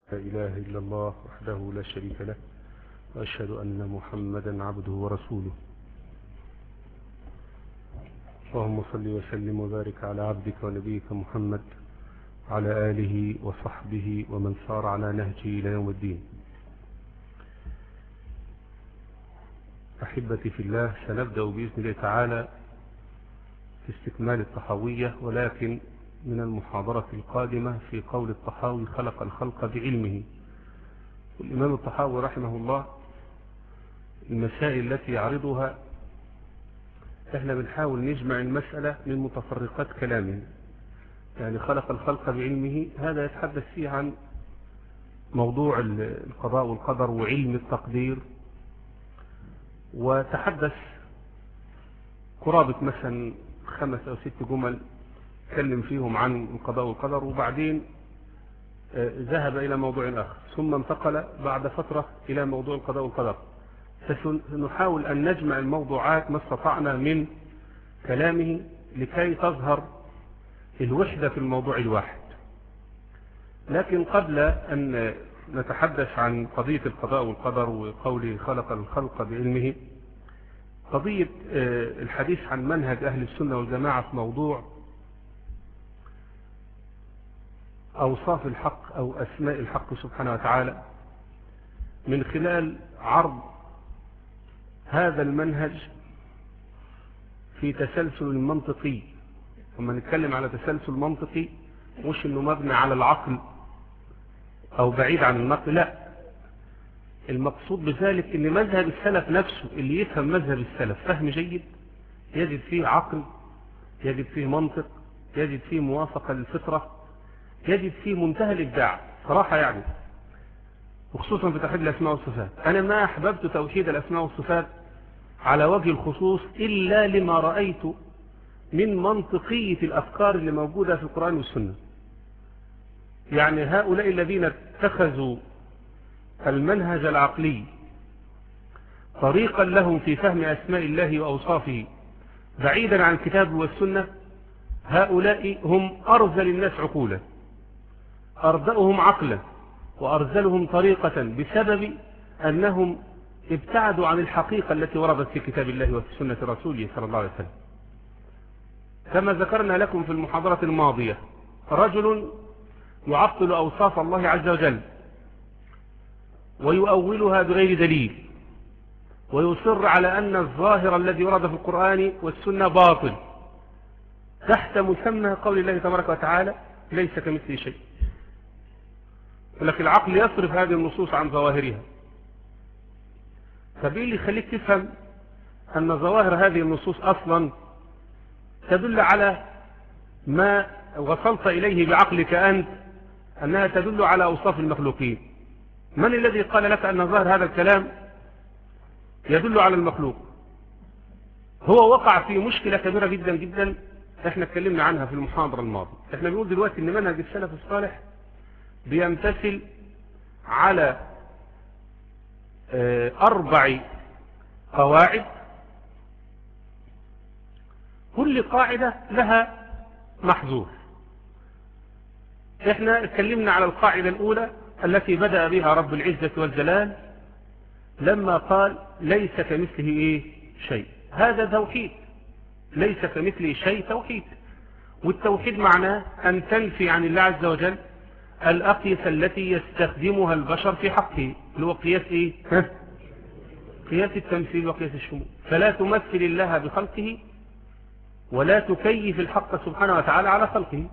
لا إله إلا الله وحده لا شريك له وأشهد أن محمدا عبده ورسوله اللهم صل وسلم وبارك على عبدك ونبيك محمد على آله وصحبه ومن سار على نهجه إلى يوم الدين أحبتي في الله سنبدأ بإذن الله تعالى في استكمال الطحاوية ولكن من المحاضرة القادمة في قول الطحاوي خلق الخلق بعلمه والإمام الطحاوي رحمه الله المسائل التي يعرضها احنا بنحاول نجمع المسألة من متفرقات كلامه يعني خلق الخلق بعلمه هذا يتحدث فيه عن موضوع القضاء والقدر وعلم التقدير وتحدث قرابة مثلا خمس أو ست جمل تكلم فيهم عن القضاء والقدر وبعدين ذهب إلى موضوع آخر ثم انتقل بعد فترة إلى موضوع القضاء والقدر فسنحاول أن نجمع الموضوعات ما استطعنا من كلامه لكي تظهر الوحدة في الموضوع الواحد لكن قبل أن نتحدث عن قضية القضاء والقدر وقوله خلق الخلق بعلمه قضية الحديث عن منهج أهل السنة والجماعة في موضوع أوصاف الحق أو أسماء الحق سبحانه وتعالى من خلال عرض هذا المنهج في تسلسل منطقي لما نتكلم على تسلسل منطقي مش انه مبني على العقل او بعيد عن النقل لا المقصود بذلك ان مذهب السلف نفسه اللي يفهم مذهب السلف فهم جيد يجد فيه عقل يجد فيه منطق يجد فيه موافقة للفطرة يجد فيه منتهى الإبداع صراحة يعني وخصوصا في توحيد الأسماء والصفات أنا ما أحببت توحيد الأسماء والصفات على وجه الخصوص إلا لما رأيت من منطقية الأفكار اللي موجودة في القرآن والسنة يعني هؤلاء الذين اتخذوا المنهج العقلي طريقا لهم في فهم أسماء الله وأوصافه بعيدا عن الكتاب والسنة هؤلاء هم أرزل الناس عقولا أردأهم عقلا وأرزلهم طريقة بسبب أنهم ابتعدوا عن الحقيقة التي وردت في كتاب الله وفي سنة رسوله صلى الله عليه وسلم كما ذكرنا لكم في المحاضرة الماضية رجل يعطل أوصاف الله عز وجل ويؤولها بغير دليل ويصر على أن الظاهر الذي ورد في القرآن والسنة باطل تحت مسمى قول الله تبارك وتعالى ليس كمثله شيء ولكن العقل يصرف هذه النصوص عن ظواهرها فبيه اللي يخليك تفهم أن ظواهر هذه النصوص أصلا تدل على ما وصلت إليه بعقلك أنت أنها تدل على أوصاف المخلوقين من الذي قال لك أن ظاهر هذا الكلام يدل على المخلوق هو وقع في مشكلة كبيرة جدا جدا احنا اتكلمنا عنها في المحاضرة الماضية احنا بنقول دلوقتي ان منهج السلف الصالح بيمتثل على اربع قواعد كل قاعدة لها محظور احنا اتكلمنا على القاعدة الاولى التي بدأ بها رب العزة والجلال لما قال ليس كمثله ايه شيء هذا توحيد ليس كمثله شيء توحيد والتوحيد معناه أن تنفي عن الله عز وجل الأقيس التي يستخدمها البشر في حقه اللي هو قياس إيه؟ ها؟ قياس التمثيل وقياس الشمول فلا تمثل الله بخلقه ولا تكيف الحق سبحانه وتعالى على خلقه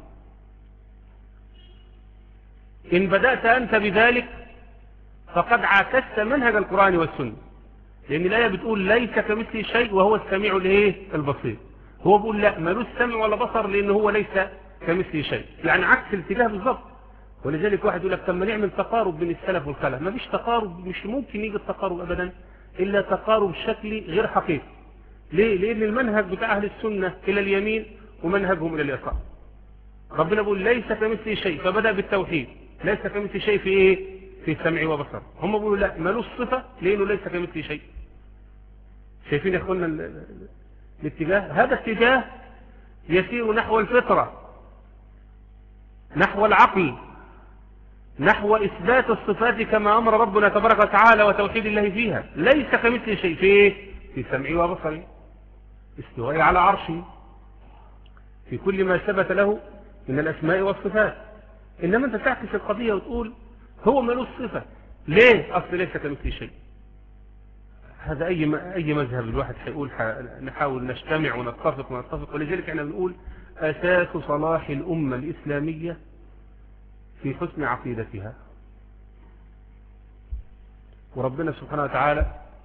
إن بدأت أنت بذلك فقد عاكست منهج القرآن والسنة لأن الآية بتقول ليس كمثله شيء وهو السميع الايه البصير هو بيقول لا ملوش سمع ولا بصر لأن هو ليس كمثله شيء يعني عكس الاتجاه بالظبط ولذلك واحد يقول لك طب ما نعمل تقارب بين السلف والخلف ما فيش تقارب مش ممكن يجي التقارب أبدا إلا تقارب شكلي غير حقيقي ليه؟ لأن المنهج بتاع أهل السنة إلى اليمين ومنهجهم إلى اليسار ربنا بيقول ليس كمثله شيء فبدأ بالتوحيد ليس كمثله شيء في إيه في سمع وبصر هم بيقولوا لا ملوش صفة لأنه ليس كمثله شيء شايفين يا اخوانا الاتجاه هذا اتجاه يسير نحو الفطرة نحو العقل نحو إثبات الصفات كما أمر ربنا تبارك وتعالى وتوحيد الله فيها ليس كمثل شيء فيه في سمعي وبصري استوائي على عرشي في كل ما ثبت له من الأسماء والصفات إنما أنت تعكس القضية وتقول هو ملوش صفة ليه أصل ليس كمثل شيء هذا أي أي مذهب الواحد هيقول نحاول نجتمع ونتفق ونتفق ولذلك احنا بنقول أساس صلاح الأمة الإسلامية في حسن عقيدتها وربنا سبحانه وتعالى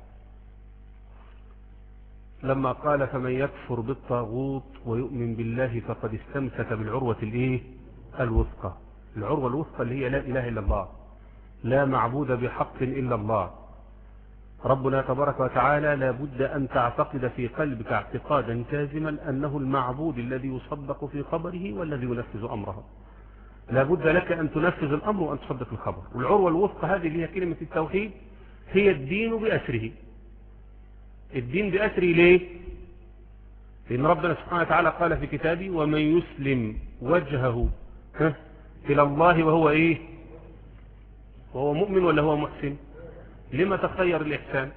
لما قال فمن يكفر بالطاغوت ويؤمن بالله فقد استمسك بالعروة الايه الوثقى العروة الوثقى اللي هي لا إله إلا الله لا معبود بحق إلا الله ربنا تبارك وتعالى لا بد أن تعتقد في قلبك اعتقادا جازما أنه المعبود الذي يصدق في خبره والذي ينفذ أمره لا بد لك أن تنفذ الأمر وأن تصدق الخبر والعروة الوثقى هذه اللي هي كلمة التوحيد هي الدين بأسره الدين بأسره ليه لأن ربنا سبحانه وتعالى قال في كتابه ومن يسلم وجهه إلى الله وهو إيه وهو مؤمن ولا هو محسن لما تخير الإحسان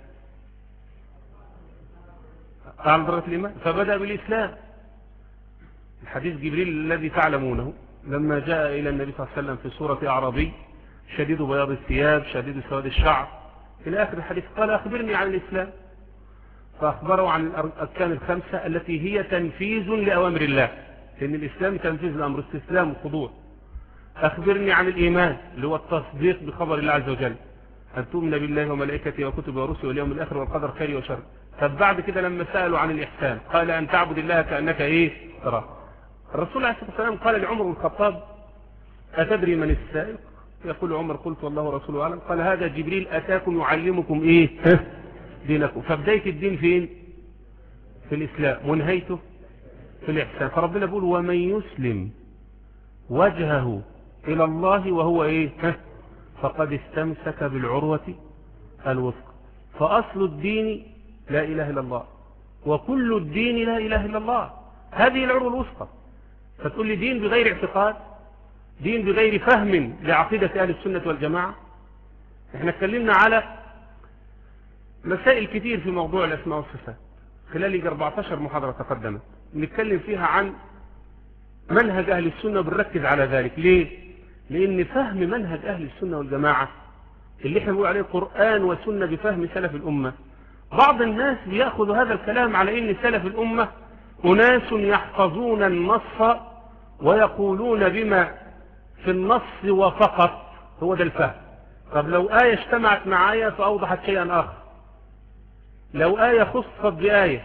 أعلى درجة الإيمان فبدأ بالإسلام الحديث جبريل الذي تعلمونه لما جاء إلى النبي صلى الله عليه وسلم في سورة أعرابي شديد بياض الثياب شديد سواد الشعر إلى آخر الحديث قال أخبرني عن الإسلام فأخبره عن الأركان الخمسة التي هي تنفيذ لأوامر الله لأن الإسلام تنفيذ الأمر استسلام وخضوع أخبرني عن الإيمان اللي هو التصديق بخبر الله عز وجل أن تؤمن بالله وملائكته وكتبه ورسله واليوم الآخر والقدر خير وشر طب بعد كده لما سألوا عن الإحسان قال أن تعبد الله كأنك إيه ترى الرسول عليه الصلاة والسلام قال لعمر بن الخطاب أتدري من السائل يقول عمر قلت والله ورسوله أعلم قال هذا جبريل أتاكم يعلمكم إيه دينكم فبداية الدين فين في الإسلام ونهايته في الإحسان فربنا بيقول ومن يسلم وجهه إلى الله وهو إيه فقد استمسك بالعروة الوثقى فأصل الدين لا إله إلا الله وكل الدين لا إله إلا الله هذه العروة الوثقى فتقول لي دين بغير اعتقاد دين بغير فهم لعقيدة أهل السنة والجماعة احنا اتكلمنا على مسائل كتير في موضوع الأسماء والصفات خلال 14 محاضرة تقدمت نتكلم فيها عن منهج أهل السنة وبنركز على ذلك ليه؟ لأن فهم منهج أهل السنة والجماعة اللي احنا بنقول عليه قرآن وسنة بفهم سلف الأمة بعض الناس بيأخذ هذا الكلام على أن سلف الأمة أناس يحفظون النص ويقولون بما في النص وفقط هو ده الفهم طب لو آية اجتمعت مع آية فأوضحت شيئا آخر لو آية خصت بآية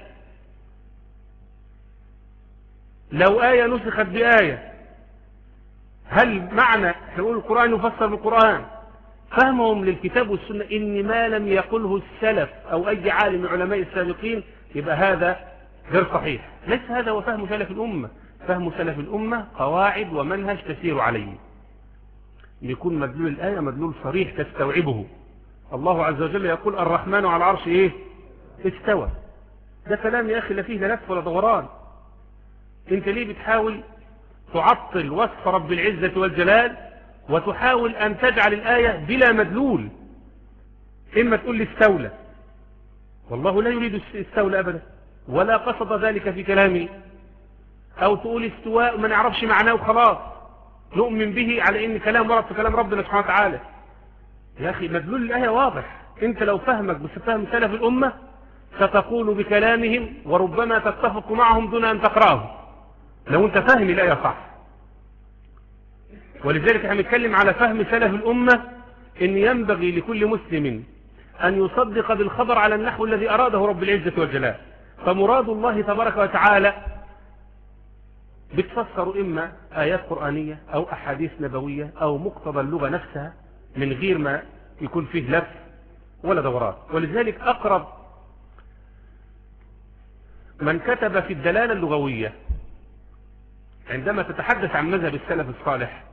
لو آية نسخت بآية هل معنى نقول القرآن يفسر بالقرآن فهمهم للكتاب والسنة إن ما لم يقله السلف أو أي عالم من علماء السابقين يبقى هذا غير صحيح ليس هذا هو فهم سلف الأمة فهم سلف الأمة قواعد ومنهج تسير عليه يكون مدلول الآية مدلول صريح تستوعبه الله عز وجل يقول الرحمن على العرش إيه استوى ده كلام يا أخي لا فيه لا لف ولا دوران انت ليه بتحاول تعطل وصف رب العزة والجلال وتحاول أن تجعل الآية بلا مدلول إما تقول لي استولى والله لا يريد استولى أبدا ولا قصد ذلك في كلامه أو تقول استواء ما نعرفش معناه وخلاص نؤمن به على إن كلام ورد في كلام ربنا سبحانه وتعالى يا أخي مدلول الآية واضح أنت لو فهمك بس فهم سلف الأمة ستقول بكلامهم وربما تتفق معهم دون أن تقرأه لو أنت فاهم الآية صح ولذلك احنا نتكلم على فهم سلف الأمة إن ينبغي لكل مسلم أن يصدق بالخبر على النحو الذي أراده رب العزة والجلال فمراد الله تبارك وتعالى بتفسر إما آيات قرآنية أو أحاديث نبوية أو مقتضى اللغة نفسها من غير ما يكون فيه لف ولا دورات ولذلك أقرب من كتب في الدلالة اللغوية عندما تتحدث عن مذهب السلف الصالح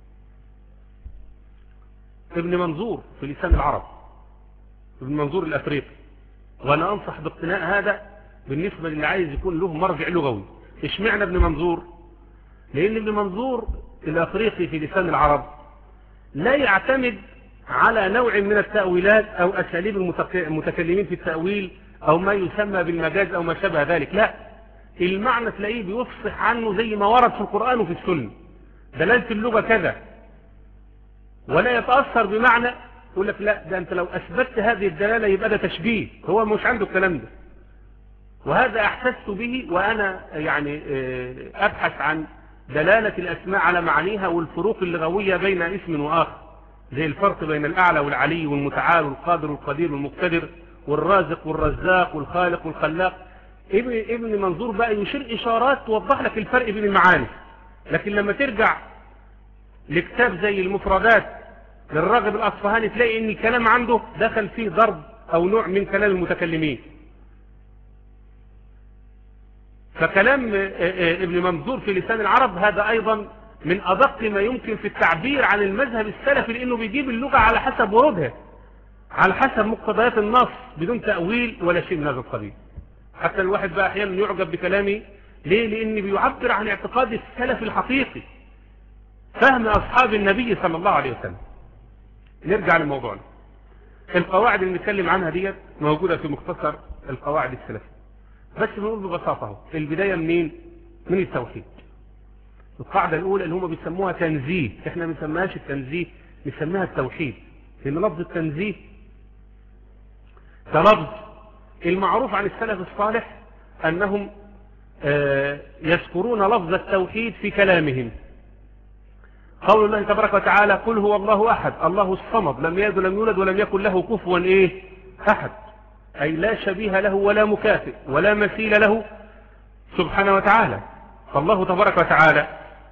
ابن منظور في لسان العرب ابن منظور الأفريقي وأنا أنصح باقتناء هذا بالنسبة للي عايز يكون له مرجع لغوي اشمعنى ابن منظور لأن ابن منظور الأفريقي في لسان العرب لا يعتمد على نوع من التأويلات أو أساليب المتكلمين في التأويل أو ما يسمى بالمجاز أو ما شابه ذلك لا المعنى تلاقيه بيفصح عنه زي ما ورد في القرآن وفي السنة دلالة اللغة كذا ولا يتأثر بمعنى يقول لك لا ده أنت لو أثبتت هذه الدلالة يبقى ده تشبيه هو مش عنده الكلام ده وهذا أحسست به وأنا يعني أبحث عن دلالة الأسماء على معانيها والفروق اللغوية بين اسم وآخر زي الفرق بين الأعلى والعلي والمتعال والقادر والقدير والمقتدر والرازق والرزاق والخالق والخلاق ابن, ابن منظور بقى يشير إشارات توضح لك الفرق بين المعاني لكن لما ترجع لكتاب زي المفردات للراغب الأصفهاني تلاقي ان الكلام عنده دخل فيه ضرب أو نوع من كلام المتكلمين فكلام ابن منظور في لسان العرب هذا أيضا من أدق ما يمكن في التعبير عن المذهب السلفي لأنه بيجيب اللغة على حسب ورودها على حسب مقتضيات النص بدون تأويل ولا شيء من هذا القبيل حتى الواحد بقى أحيانا يعجب بكلامي ليه لأن بيعبر عن اعتقاد السلف الحقيقي فهم أصحاب النبي صلى الله عليه وسلم نرجع لموضوعنا القواعد اللي نتكلم عنها ديت موجودة في مختصر القواعد السلفية بس بنقول ببساطة البداية منين من التوحيد القاعدة الأولى اللي هم بيسموها تنزيه احنا ما بنسميهاش التنزيه بنسميها التوحيد لأن لفظ التنزيه كلفظ المعروف عن السلف الصالح أنهم يذكرون لفظ التوحيد في كلامهم قول الله تبارك وتعالى قل هو الله أحد الله الصمد لم يلد ولم يولد ولم يكن له كفوا إيه أحد أي لا شبيه له ولا مكافئ ولا مثيل له سبحانه وتعالى فالله تبارك وتعالى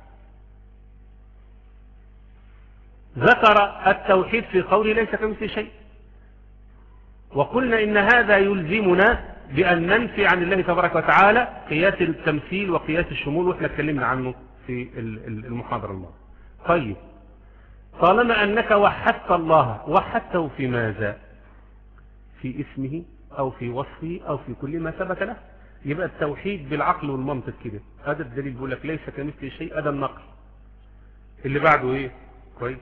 ذكر التوحيد في قوله ليس كمثل شيء وقلنا إن هذا يلزمنا بأن ننفي عن الله تبارك وتعالى قياس التمثيل وقياس الشمول وإحنا اتكلمنا عنه في المحاضرة الماضية طيب طالما أنك وحدت الله وحدته في ماذا في اسمه أو في وصفه أو في كل ما ثبت له يبقى التوحيد بالعقل والمنطق كده هذا الدليل بيقول لك ليس كمثل شيء هذا النقل اللي بعده ايه كويس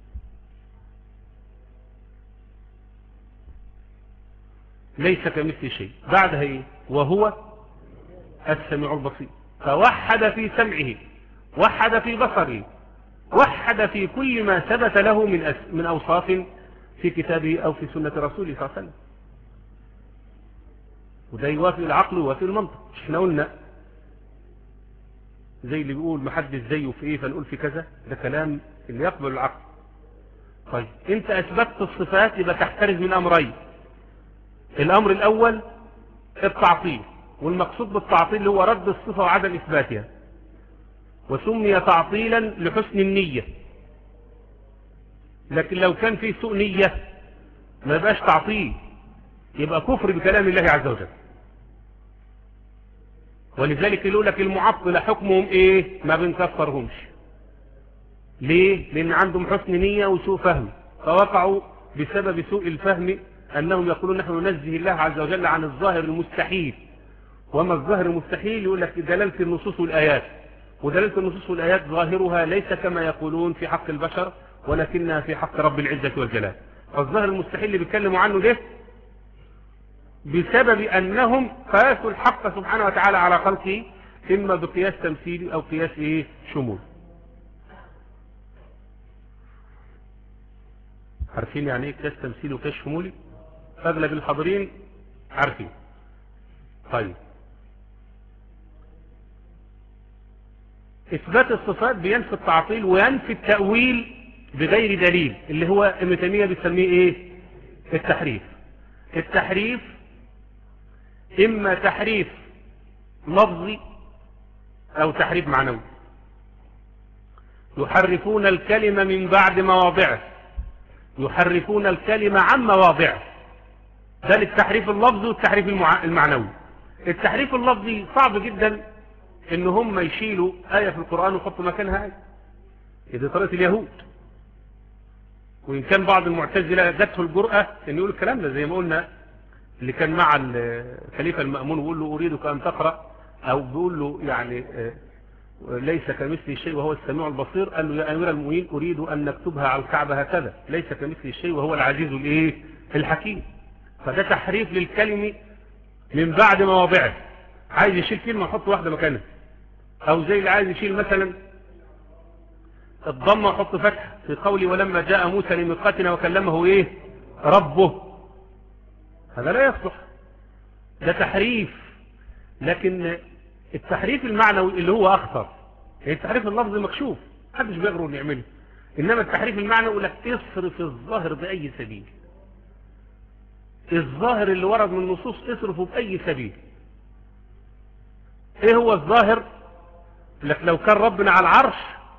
ليس كمثل شيء بعدها ايه وهو السميع البصير فوحد في سمعه وحد في بصره وحد في كل ما ثبت له من أس من أوصاف في كتابه أو في سنة رسوله صلى الله عليه وسلم وده يوافق العقل ويوافق المنطق مش احنا قلنا زي اللي بيقول محدش زيه في ايه فنقول في كذا ده كلام اللي يقبل العقل طيب انت اثبتت الصفات يبقى تحترز من امرين الامر الاول التعطيل والمقصود بالتعطيل اللي هو رد الصفة وعدم اثباتها وسمي تعطيلا لحسن النية لكن لو كان في سوء نية ما يبقاش تعطيل يبقى كفر بكلام الله عز وجل ولذلك يقول لك المعطلة حكمهم ايه ما بنكفرهمش ليه لان عندهم حسن نية وسوء فهم فوقعوا بسبب سوء الفهم انهم يقولون نحن ننزه الله عز وجل عن الظاهر المستحيل وما الظاهر المستحيل يقول لك دلالة النصوص والآيات ودلالة النصوص والآيات ظاهرها ليس كما يقولون في حق البشر ولكنها في حق رب العزة والجلال فالظاهر المستحيل اللي بيتكلموا عنه ده بسبب أنهم قاسوا الحق سبحانه وتعالى على خلقه إما بقياس تمثيلي أو قياس إيه شمول عارفين يعني إيه قياس تمثيلي وقياس شمولي أغلب الحاضرين عارفين طيب إثبات الصفات بينفي التعطيل وينفي التأويل بغير دليل اللي هو ابن تيمية بيسميه إيه التحريف التحريف إما تحريف لفظي أو تحريف معنوي يحرفون الكلمة من بعد مواضعه يحرفون الكلمة عن مواضعه ده التحريف اللفظي والتحريف المعنوي التحريف اللفظي صعب جدا ان هم يشيلوا آية في القرآن ويحطوا مكانها آية إذا طريقة اليهود وإن كان بعض المعتزلة جاته الجرأة ان يقول الكلام ده زي ما قلنا اللي كان مع الخليفة المأمون ويقول له أريدك أن تقرأ أو بيقول له يعني ليس كمثله شيء وهو السميع البصير قال له يا أمير المؤمنين أريد أن نكتبها على الكعبة هكذا ليس كمثله شيء وهو العزيز الإيه الحكيم فده تحريف للكلمة من بعد مواضعه عايز يشيل كلمة يحط واحدة مكانها أو زي اللي عايز يشيل مثلا الضمة يحط فتح في قولي ولما جاء موسى لميقاتنا وكلمه إيه ربه هذا لا يصلح ده تحريف لكن التحريف المعنوي اللي هو أخطر يعني التحريف اللفظي مكشوف محدش بيقرر يعمله إنما التحريف المعنوي يقول لك اصرف الظاهر بأي سبيل الظاهر اللي ورد من النصوص اصرفه بأي سبيل ايه هو الظاهر لك لو كان ربنا على العرش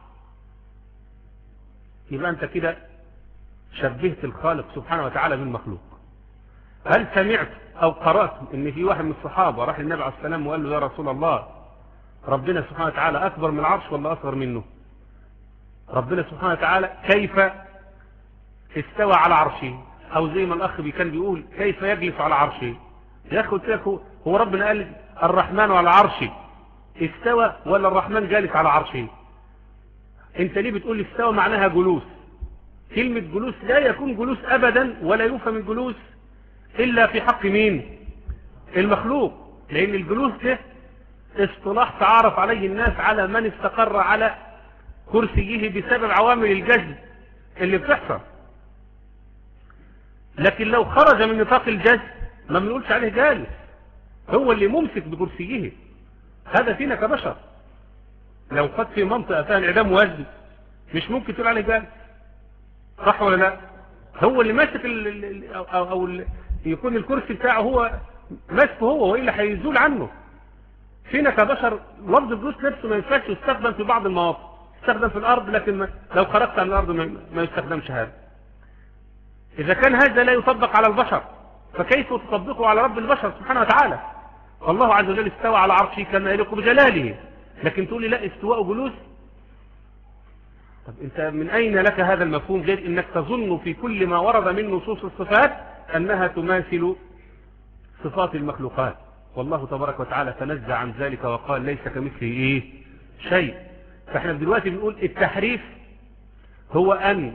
يبقى انت كده شبهت الخالق سبحانه وتعالى بالمخلوق هل سمعت او قرأت ان في واحد من الصحابة راح للنبي عليه السلام وقال له يا رسول الله ربنا سبحانه وتعالى اكبر من العرش ولا اصغر منه ربنا سبحانه وتعالى كيف استوى على عرشه او زي ما الاخ بي كان بيقول كيف يجلس على عرشه يا اخي قلت لك هو ربنا قال الرحمن على العرش استوى ولا الرحمن جالس على عرشه انت ليه بتقول استوى معناها جلوس كلمة جلوس لا يكون جلوس ابدا ولا يفهم الجلوس الا في حق مين المخلوق لان الجلوس ده اصطلاح تعارف عليه الناس على من استقر على كرسيه بسبب عوامل الجذب اللي بتحصل لكن لو خرج من نطاق الجذب ما بنقولش عليه جالس هو اللي ممسك بكرسيه هذا فينا كبشر لو قد في منطقة فيها انعدام وزن مش ممكن تقول عليه جالس صح ولا لا هو اللي ماسك ال ال أو, أو, أو ال يكون الكرسي بتاعه هو ماسكه هو وإلا هيزول عنه فينا كبشر لفظ الجلوس نفسه ما ينفعش يستخدم في بعض المواقف يستخدم في الأرض لكن ما لو خرجت عن الأرض ما يستخدمش هذا إذا كان هذا لا يطبق على البشر فكيف تطبقه على رب البشر سبحانه وتعالى فالله عز وجل استوى على عرشه كما يليق بجلاله لكن تقول لي لا استواء جلوس طب انت من اين لك هذا المفهوم غير انك تظن في كل ما ورد من نصوص الصفات انها تماثل صفات المخلوقات والله تبارك وتعالى تنزع عن ذلك وقال ليس كمثله ايه شيء فاحنا دلوقتي بنقول التحريف هو ان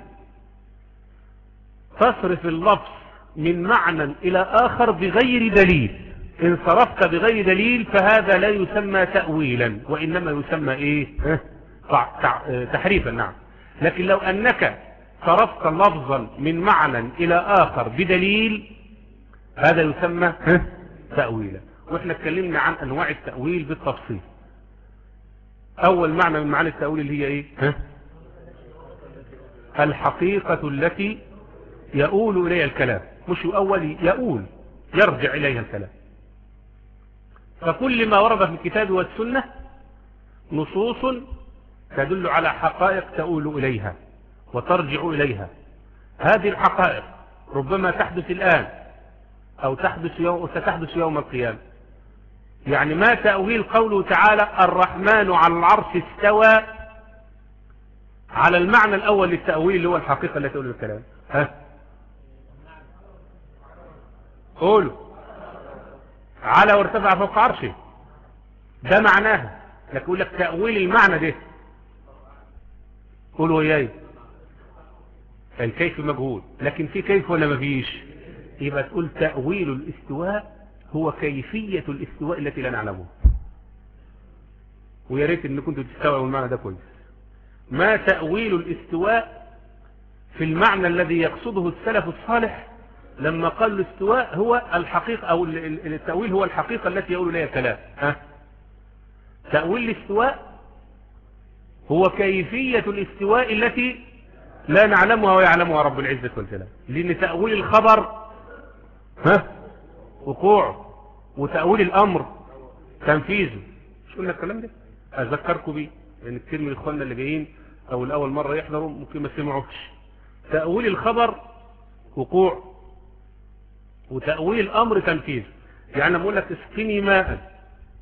تصرف اللفظ من معنى إلى آخر بغير دليل إن صرفت بغير دليل فهذا لا يسمى تأويلا وإنما يسمى إيه تحريفا نعم لكن لو أنك صرفت لفظا من معنى إلى آخر بدليل هذا يسمى تأويلا وإحنا اتكلمنا عن أنواع التأويل بالتفصيل أول معنى من معاني التأويل اللي هي إيه الحقيقة التي يؤول إليها الكلام مش يؤول يؤول يرجع إليها الكلام فكل ما ورد في الكتاب والسنة نصوص تدل على حقائق تؤول إليها وترجع إليها هذه الحقائق ربما تحدث الآن أو تحدث يوم وستحدث يوم القيامة يعني ما تأويل قوله تعالى الرحمن على العرش استوى على المعنى الأول للتأويل اللي هو الحقيقة التي تقول الكلام ها قولوا على وارتفع فوق عرشه ده معناها لكن يقول لك تأويل المعنى ده قولوا وياي الكيف مجهول لكن في كيف ولا مفيش يبقى تقول تأويل الاستواء هو كيفية الاستواء التي لا نعلمها ويا ريت ان كنتوا تستوعبوا المعنى ده كويس ما تأويل الاستواء في المعنى الذي يقصده السلف الصالح لما قال الاستواء هو الحقيقة أو التأويل هو الحقيقة التي يقول لها الكلام ها؟ تأويل الاستواء هو كيفية الاستواء التي لا نعلمها ويعلمها رب العزة والجلال لأن تأويل الخبر ها وقوعه وتأويل الأمر تنفيذه مش قلنا الكلام ده أذكركم بيه لأن كتير من إخواننا اللي جايين أو الأول مرة يحضروا ممكن ما سمعوش تأويل الخبر وقوع وتأويل الأمر تنفيذ يعني بقول لك اسقني ماء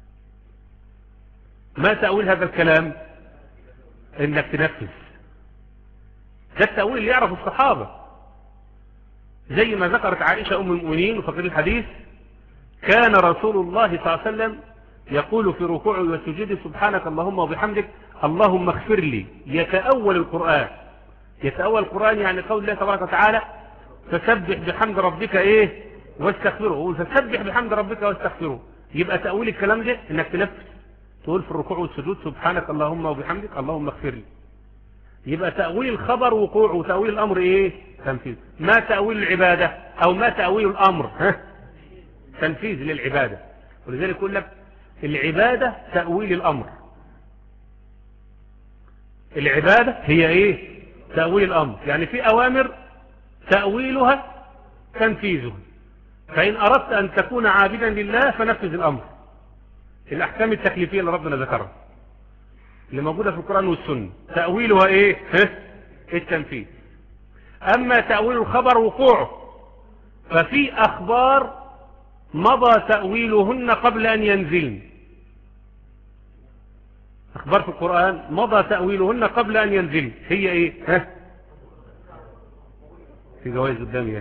ما تأويل هذا الكلام انك تنفذ ده التأويل اللي يعرف الصحابة زي ما ذكرت عائشة أم المؤمنين وفقر الحديث كان رسول الله صلى الله عليه وسلم يقول في ركوعه وسجوده سبحانك اللهم وبحمدك اللهم اغفر لي يتأول القرآن يتأول القرآن يعني قول الله تبارك وتعالى فسبح بحمد ربك ايه واستغفره فسبح بحمد ربك واستغفره يبقى تأويل الكلام ده انك تنفس تقول في الركوع والسجود سبحانك اللهم وبحمدك اللهم اغفر لي يبقى تأويل الخبر وقوع وتأويل الأمر إيه تنفيذ ما تأويل العبادة أو ما تأويل الأمر ها؟ تنفيذ للعبادة ولذلك يقول لك العبادة تأويل الأمر العبادة هي إيه تأويل الأمر يعني في أوامر تأويلها تنفيذها فإن أردت أن تكون عابدا لله فنفذ الأمر الأحكام التكليفية اللي ربنا ذكرها اللي موجودة في القرآن والسنة تأويلها ايه ها؟ التنفيذ اما تأويل الخبر وقوعه ففي اخبار مضى تأويلهن قبل ان ينزلن اخبار في القرآن مضى تأويلهن قبل ان ينزلن هي ايه ها في جوائز قدامي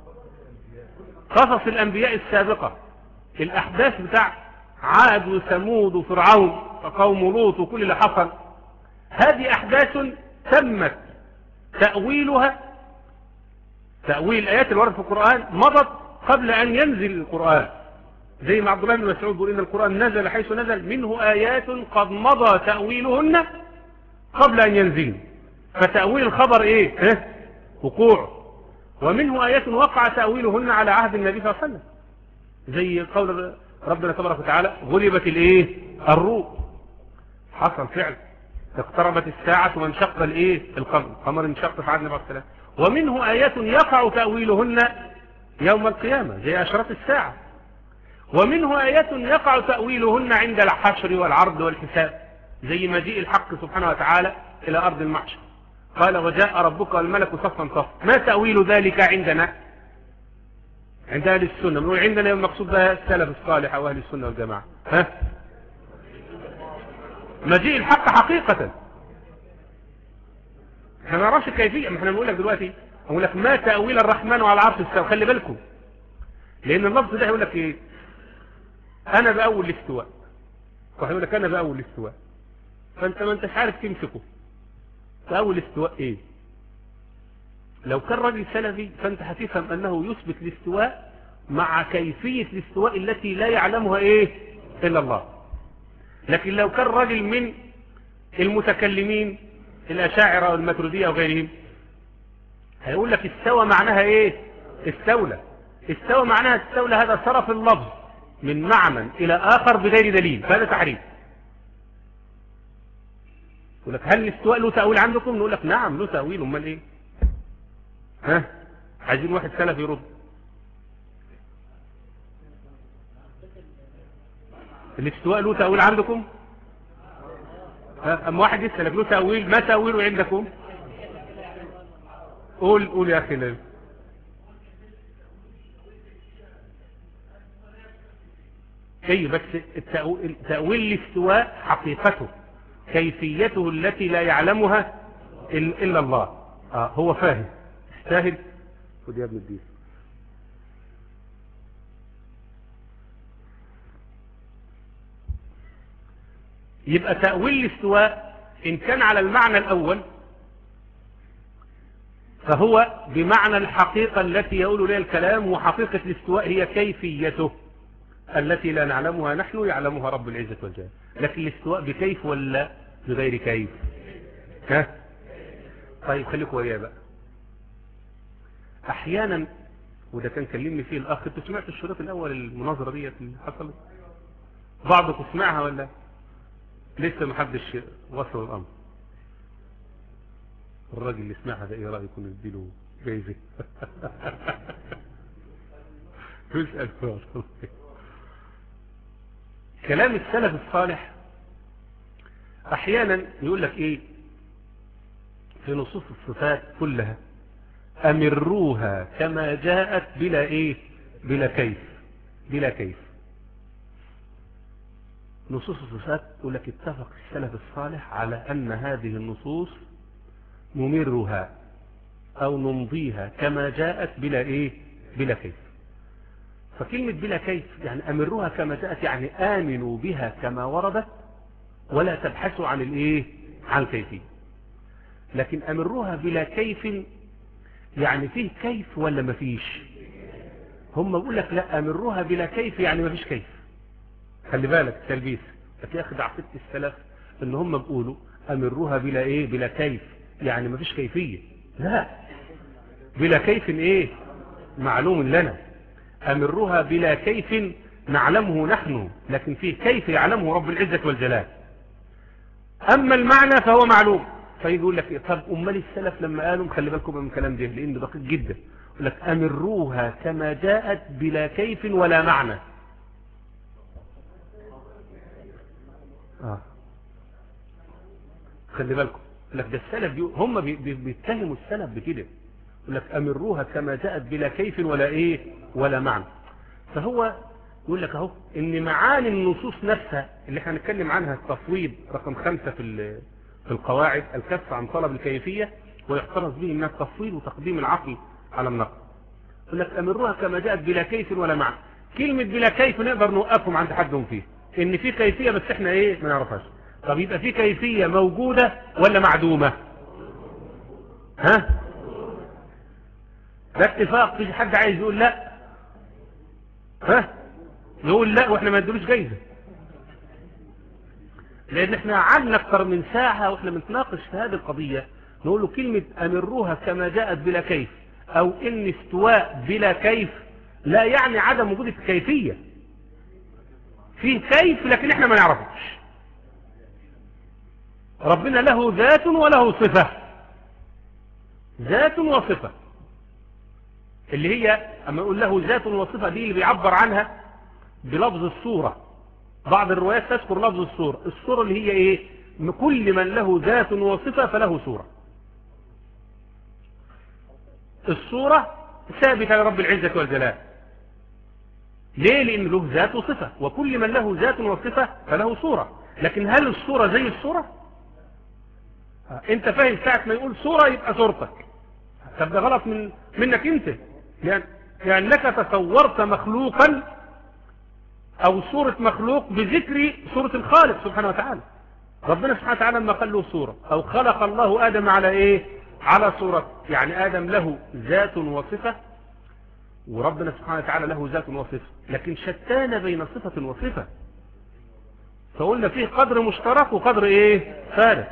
قصص الانبياء السابقة الاحداث بتاع عاد وثمود وفرعون وقوم لوط وكل اللي حصل هذه أحداث تمت تأويلها تأويل الآيات الورد في القرآن مضت قبل أن ينزل القرآن زي ما عبد الله بن مسعود بيقول إن القرآن نزل حيث نزل منه آيات قد مضى تأويلهن قبل أن ينزل فتأويل الخبر إيه؟ إيه؟ وقوع ومنه آيات وقع تأويلهن على عهد النبي صلى الله عليه وسلم زي قول ربنا تبارك وتعالى غلبت الايه الروح حصل فعل اقتربت الساعة وانشق الايه القمر القمر انشق في عهد النبي صلى ومنه آيات يقع تأويلهن يوم القيامة زي أشراط الساعة ومنه آيات يقع تأويلهن عند الحشر والعرض والحساب زي مجيء الحق سبحانه وتعالى إلى أرض المحشر قال وجاء ربك والملك صفا صفا ما تأويل ذلك عندنا عند أهل السنة بنقول عندنا المقصود بها السلف الصالح أو أهل السنة والجماعة ها مجيء الحق حقيقة احنا ما نعرفش الكيفية ما احنا بنقول لك دلوقتي اقول لك ما تأويل الرحمن على العرش استوى خلي بالكم لأن اللفظ ده يقول لك ايه أنا بأول الاستواء واحد يقول لك أنا بأول الاستواء فأنت ما أنتش عارف تمسكه بأول الاستواء ايه لو كان راجل سلفي فانت هتفهم انه يثبت الاستواء مع كيفية الاستواء التي لا يعلمها ايه الا الله لكن لو كان راجل من المتكلمين الاشاعرة والماتريدية وغيرهم هيقول لك استوى معناها ايه استولى استوى معناها استولى هذا صرف اللفظ من معنى الى اخر بغير دليل فهذا تحريف يقول لك هل الاستواء له تأويل عندكم نقول لك نعم له تأويل امال ايه ها عايزين واحد سلف يرد الاستواء له تأويل عندكم ها اما واحد يسألك له تأويل ما تأويله عندكم قول قول يا اخي ليه اي بس التأويل, تأويل الاستواء حقيقته كيفيته التي لا يعلمها إلا الله آه هو فاهم سهل خد يا ابن الدين يبقى تأويل الاستواء إن كان على المعنى الأول فهو بمعنى الحقيقة التي يقول إليها الكلام وحقيقة الاستواء هي كيفيته التي لا نعلمها نحن يعلمها رب العزة والجلال لكن الاستواء بكيف ولا بغير كيف ها طيب خليكم وياه بقى احيانا وده كان كلمني فيه الاخ انتوا سمعتوا الشريط الاول المناظره ديت اللي حصلت بعضكم سمعها ولا لسه ما حدش وصل الامر الراجل اللي سمعها ده ايه رايكم نديله جايزه يسال كلام السلف الصالح احيانا يقول لك ايه في نصوص الصفات كلها أمروها كما جاءت بلا إيه بلا كيف بلا كيف نصوص الصفات يقول لك اتفق السلف الصالح على أن هذه النصوص نمرها أو نمضيها كما جاءت بلا إيه بلا كيف فكلمة بلا كيف يعني أمروها كما جاءت يعني آمنوا بها كما وردت ولا تبحثوا عن الايه عن الكيفية لكن أمروها بلا كيف يعني فيه كيف ولا ما فيش هم بيقول لك لا أمروها بلا كيف يعني ما فيش كيف خلي بالك تلبيس لكن ياخد عقيدة السلف ان هم بيقولوا أمروها بلا ايه بلا كيف يعني ما فيش كيفية لا بلا كيف ايه معلوم لنا أمروها بلا كيف نعلمه نحن لكن فيه كيف يعلمه رب العزة والجلال أما المعنى فهو معلوم فيقول لك طب أمال السلف لما قالوا خلي بالكم من الكلام ده لأن دقيق جدا يقول لك أمروها كما جاءت بلا كيف ولا معنى آه. خلي بالكم لك ده السلف بيقول هم بيتهموا السلف بكده يقول لك أمروها كما جاءت بلا كيف ولا إيه ولا معنى فهو يقول لك اهو ان معاني النصوص نفسها اللي احنا هنتكلم عنها التصويب رقم خمسة في في القواعد الكف عن طلب الكيفية ويحترز به انها التصويب وتقديم العقل على النقل يقول لك امروها كما جاءت بلا كيف ولا معنى كلمة بلا كيف نقدر نوقفهم عند حدهم فيه ان في كيفية بس احنا ايه ما نعرفهاش طب يبقى في كيفية موجودة ولا معدومة ها ده اتفاق في حد عايز يقول لا ها نقول لا واحنا ما ندلوش جايزة لان احنا قعدنا اكتر من ساعة واحنا بنتناقش في هذه القضية نقول له كلمة امروها كما جاءت بلا كيف او ان استواء بلا كيف لا يعني عدم وجود الكيفية في كيف لكن احنا ما نعرفش ربنا له ذات وله صفة ذات وصفة اللي هي اما يقول له ذات وصفة دي اللي بيعبر عنها بلفظ الصورة بعض الروايات تذكر لفظ الصورة الصورة اللي هي ايه كل من له ذات وصفة فله صورة الصورة ثابتة لرب العزة والجلال ليه لان له ذات وصفة وكل من له ذات وصفة فله صورة لكن هل الصورة زي الصورة انت فاهم ساعة ما يقول صورة يبقى صورتك طب ده غلط من منك انت لأن لأنك تصورت مخلوقا او صورة مخلوق بذكر صورة الخالق سبحانه وتعالى ربنا سبحانه وتعالى لما قال له صورة او خلق الله ادم على ايه على صورة يعني ادم له ذات وصفة وربنا سبحانه وتعالى له ذات وصفة لكن شتان بين صفة وصفة فقلنا فيه قدر مشترك وقدر ايه فارق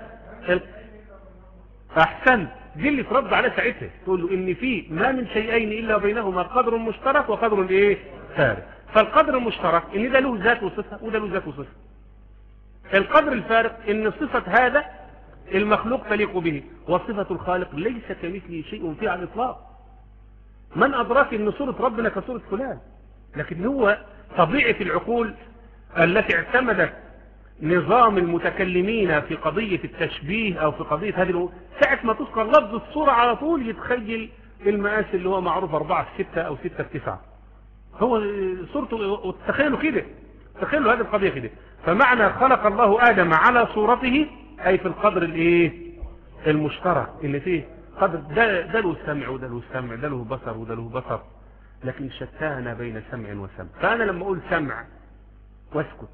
احسن دي اللي ترد على ساعتها تقول له ان في ما من شيئين الا بينهما قدر مشترك وقدر ايه فارق فالقدر المشترك ان ده له ذات وصفة وده له ذات وصفة القدر الفارق ان صفة هذا المخلوق تليق به وصفة الخالق ليس كمثله شيء فيه على الاطلاق من ادراك ان صورة ربنا كصورة فلان لكن هو طبيعة العقول التي اعتمدت نظام المتكلمين في قضية التشبيه او في قضية هذه الأمور ساعة ما تذكر لفظ الصورة على طول يتخيل المقاس اللي هو معروف 4 في 6 او 6 في 9 هو صورته تخيلوا كده تخيلوا هذه القضية كده فمعنى خلق الله آدم على صورته أي في القدر الايه المشترك اللي فيه قدر ده, ده له سمع وده له سمع ده له بصر وده له بصر لكن شتان بين سمع وسمع فأنا لما أقول سمع واسكت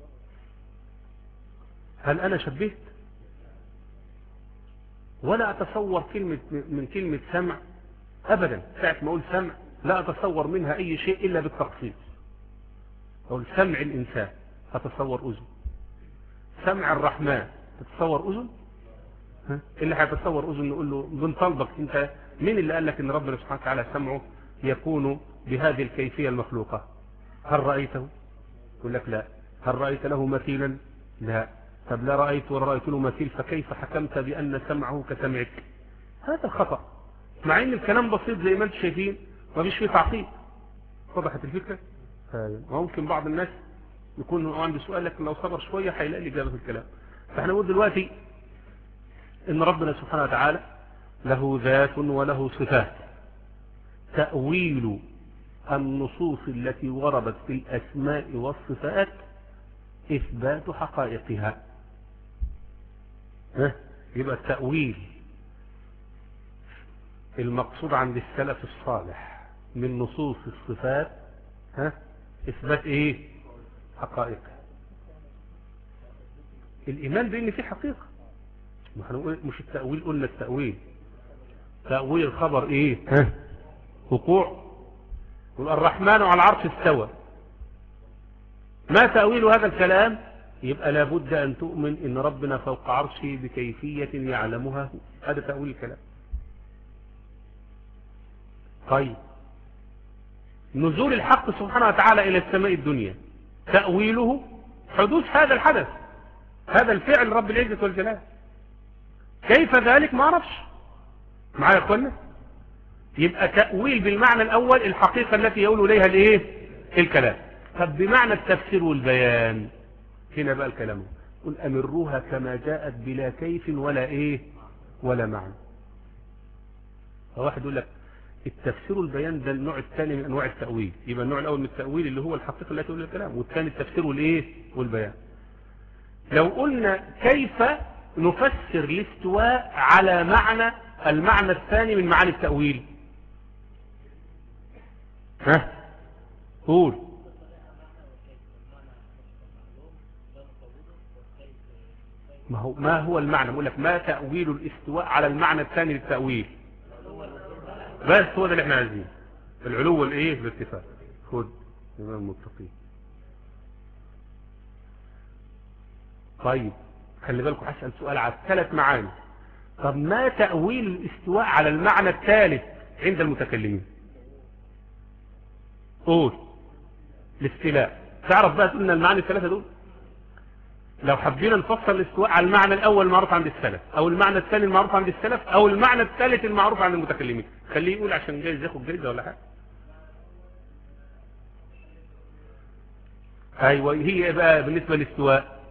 هل أنا شبهت ولا أتصور كلمة من كلمة سمع أبدا ساعة ما أقول سمع لا أتصور منها أي شيء إلا بالتخصيص أقول سمع الإنسان أتصور أذن سمع الرحمن تتصور أذن اللي هيتصور أذن نقول له بنطلبك أنت مين اللي قال لك أن ربنا سبحانه وتعالى سمعه يكون بهذه الكيفية المخلوقة هل رأيته يقول لك لا هل رأيت له مثيلا لا طب لا رأيت ولا رأيت له مثيل فكيف حكمت بأن سمعه كسمعك هذا الخطأ مع ان الكلام بسيط زي ما انتم شايفين ما فيش فيه تعقيد وضحت الفكرة ممكن بعض الناس يكون هو عنده سؤال لكن لو صبر شوية هيلاقي لي إجابة في الكلام فاحنا نقول دلوقتي ان ربنا سبحانه وتعالى له ذات وله صفات تأويل النصوص التي وردت في الأسماء والصفات إثبات حقائقها يبقى التأويل المقصود عند السلف الصالح من نصوص الصفات ها اثبات ايه حقائق الايمان بان في حقيقة ما احنا نقول- مش التأويل قلنا التأويل تأويل الخبر ايه ها وقوع يقول الرحمن على العرش استوى ما تأويل هذا الكلام يبقى لابد أن تؤمن إن ربنا فوق عرشه بكيفية يعلمها هو. هذا تأويل الكلام طيب نزول الحق سبحانه وتعالى إلى السماء الدنيا تأويله حدوث هذا الحدث هذا الفعل رب العزة والجلال كيف ذلك ما اعرفش معايا يا اخوانا يبقى تأويل بالمعنى الأول الحقيقة التي يقول إليها الإيه الكلام طب بمعنى التفسير والبيان هنا بقى الكلام قل أمروها كما جاءت بلا كيف ولا إيه ولا معنى فواحد يقول لك التفسير والبيان ده النوع الثاني من أنواع التأويل يبقى النوع الأول من التأويل اللي هو الحقيقة التي تقول الكلام والثاني التفسير والإيه والبيان لو قلنا كيف نفسر الاستواء على معنى المعنى الثاني من معاني التأويل ها قول ما هو ما هو المعنى بقول لك ما تأويل الاستواء على المعنى الثاني للتأويل بس هو ده اللي احنا عايزينه العلو والايه الارتفاع خد امام المتقين طيب خلي بالكم هسأل سؤال على الثلاث معاني طب ما تأويل الاستواء على المعنى الثالث عند المتكلمين قول الاستيلاء تعرف بقى تقولنا المعاني الثلاثة دول لو حبينا نفسر الاستواء على المعنى الأول المعروف عند السلف أو المعنى الثاني المعروف عند السلف أو المعنى الثالث المعروف عند المتكلمين خليه يقول عشان جايز ياخد جايزة ولا حاجة أيوة هي إيه بقى بالنسبة للاستواء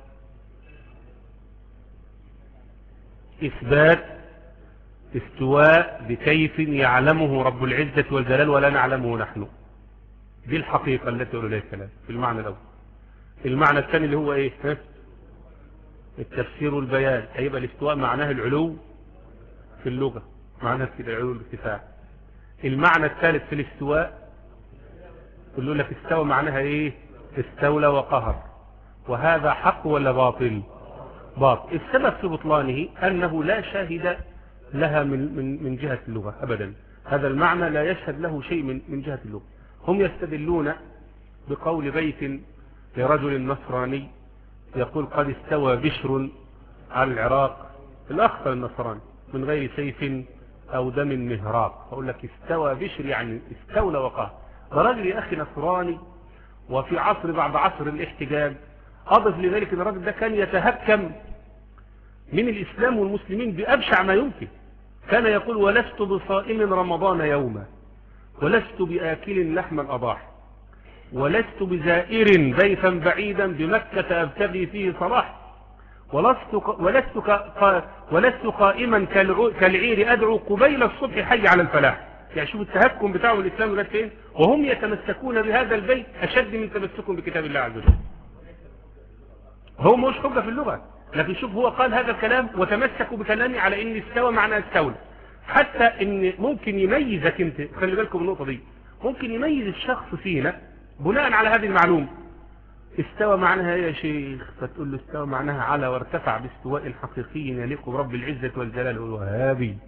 إثبات استواء بكيف يعلمه رب العزة والجلال ولا نعلمه نحن دي الحقيقة التي يقول إليها الكلام في المعنى الأول المعنى الثاني اللي هو إيه ها؟ التفسير والبيان هيبقى الاستواء معناه العلو في اللغة معناه كده العلو الارتفاع المعنى الثالث في الاستواء يقول لك استوى معناها ايه استولى وقهر وهذا حق ولا باطل باطل السبب في بطلانه أنه لا شاهد لها من, من, من جهة اللغة أبدا هذا المعنى لا يشهد له شيء من, من جهة اللغة هم يستدلون بقول بيت لرجل نصراني يقول قد استوى بشر على العراق الأخطر النصراني من غير سيف أو دم مهراق فأقول لك استوى بشر يعني استولى وقع ده راجل يا أخي نصراني وفي عصر بعد عصر الاحتجاج أضف لذلك أن الراجل ده كان يتهكم من الإسلام والمسلمين بأبشع ما يمكن كان يقول ولست بصائم رمضان يوما ولست بآكل لحم الأضاحي ولست بزائر بيتا بعيدا بمكة أبتغي فيه صلاح ولست, ق... ولست, ق... ق... ولست قائما كالع... كالعير أدعو قبيل الصبح حي على الفلاح يعني شوف التهكم بتاعهم الإسلام لغايه فين وهم يتمسكون بهذا البيت أشد من تمسكهم بكتاب الله عز وجل هو مش حجة في اللغة لكن شوف هو قال هذا الكلام وتمسكوا بكلامي على ان استوى معنى استولى حتى ان ممكن يميزك انت خلي بالكم النقطة دي ممكن يميز الشخص فينا بناء على هذه المعلومة استوى معناها ايه يا شيخ فتقول له استوى معناها على وارتفع باستواء حقيقي يليق برب العزة والجلال يقول وهابي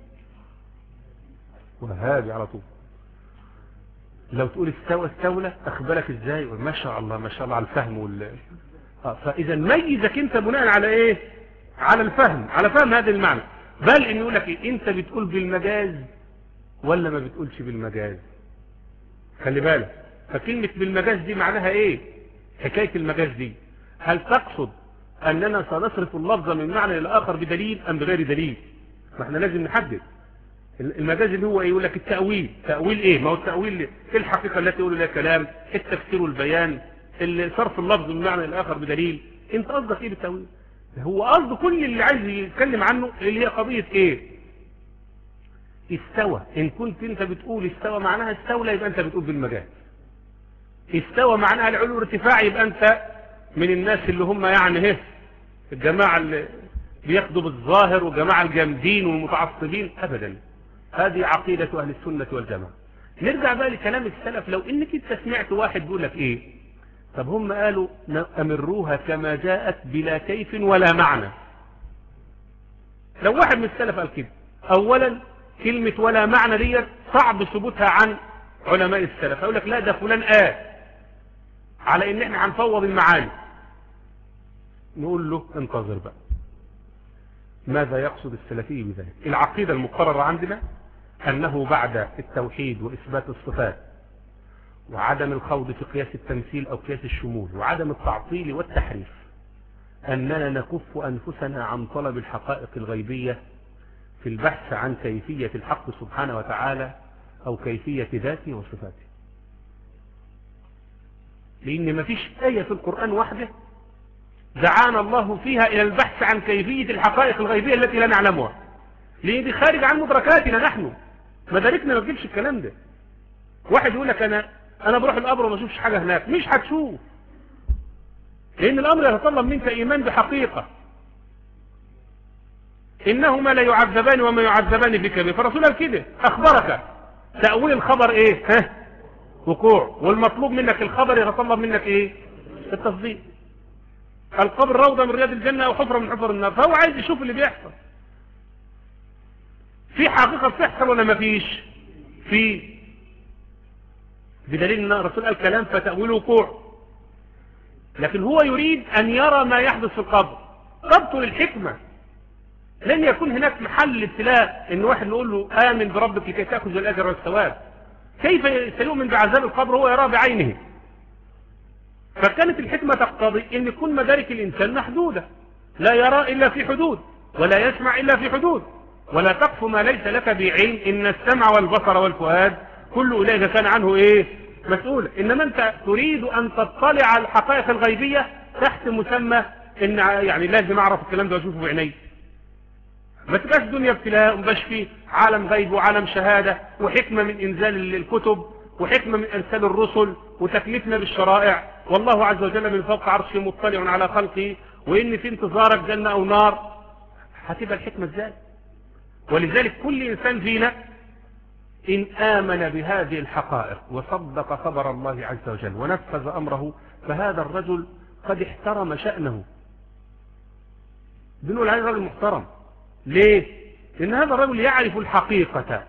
وهابي على طول لو تقول استوى استولى اخبرك ازاي ما شاء الله ما شاء الله على الفهم وال آه، فاذا ميزك انت بناء على ايه على الفهم على فهم هذا المعنى بل ان يقول لك إيه؟ انت بتقول بالمجاز ولا ما بتقولش بالمجاز خلي بالك فكلمة بالمجاز دي معناها ايه حكاية المجاز دي هل تقصد اننا سنصرف اللفظ من معنى الى اخر بدليل ام بغير دليل ما احنا لازم نحدد المجاز اللي هو ايه يقول لك التأويل تأويل ايه ما هو التأويل ايه الحقيقة التي يقول لها كلام التفسير والبيان اللي صرف اللفظ من معنى الاخر بدليل انت قصدك ايه بالتأويل هو قصد كل اللي عايز يتكلم عنه اللي هي قضية ايه استوى ان كنت انت بتقول استوى معناها استولى يبقى انت بتقول بالمجاز استوى معناها العلو ارتفاع يبقى انت من الناس اللي هم يعني هه الجماعة اللي بياخدوا بالظاهر وجماعة الجامدين والمتعصبين ابدا هذه عقيدة اهل السنة والجماعة نرجع بقى لكلام السلف لو انك انت سمعت واحد بيقول لك ايه طب هم قالوا امروها كما جاءت بلا كيف ولا معنى لو واحد من السلف قال كده اولا كلمة ولا معنى ديت صعب ثبوتها عن علماء السلف يقول لك لا ده فلان قال على ان احنا هنفوض المعاني نقول له انتظر بقى ماذا يقصد السلفي بذلك العقيدة المقررة عندنا أنه بعد التوحيد وإثبات الصفات وعدم الخوض في قياس التمثيل أو قياس الشمول وعدم التعطيل والتحريف أننا نكف أنفسنا عن طلب الحقائق الغيبية في البحث عن كيفية الحق سبحانه وتعالى أو كيفية ذاته وصفاته لأن ما فيش آية في القرآن وحده دعانا الله فيها إلى البحث عن كيفية الحقائق الغيبية التي لا نعلمها لأن دي خارج عن مدركاتنا نحن مداركنا ما تجيبش الكلام ده واحد يقول لك أنا أنا بروح القبر وما اشوفش حاجة هناك مش هتشوف لأن الأمر يتطلب منك إيمان بحقيقة إنهما لا يعذبان وما يعذبان في كبير فالرسول قال كده أخبرك تأويل الخبر إيه ها وقوع والمطلوب منك الخبر يتطلب منك إيه التصديق القبر روضة من رياض الجنة أو حفرة من حفر النار فهو عايز يشوف اللي بيحصل في حقيقة بتحصل ولا ما فيش في بدليل ان الرسول قال كلام فتأويله وقوع لكن هو يريد أن يرى ما يحدث في القبر ربطه للحكمة لن يكون هناك محل ابتلاء ان واحد نقول له آمن بربك لكي تأخذ الأجر والثواب كيف سيؤمن بعذاب القبر هو يراه بعينه فكانت الحكمة تقتضي ان يكون مدارك الإنسان محدودة لا يرى إلا في حدود ولا يسمع إلا في حدود ولا تقف ما ليس لك بعلم إن السمع والبصر والفؤاد كل أولئك كان عنه إيه مسؤول إنما أنت تريد أن تطلع على الحقائق الغيبية تحت مسمى إن يعني لازم أعرف الكلام ده وأشوفه بعيني ما تبقاش دنيا ابتلاء ومبقاش فيه عالم غيب وعالم شهادة وحكمة من إنزال الكتب وحكمة من إرسال الرسل وتكليفنا بالشرائع والله عز وجل من فوق عرشه مطلع على خلقه وإن في انتظارك جنة أو نار هتبقى الحكمة ازاي ولذلك كل إنسان فينا إن آمن بهذه الحقائق وصدق خبر الله عز وجل ونفذ أمره فهذا الرجل قد احترم شأنه بنقول عليه رجل محترم ليه لأن هذا الرجل يعرف الحقيقة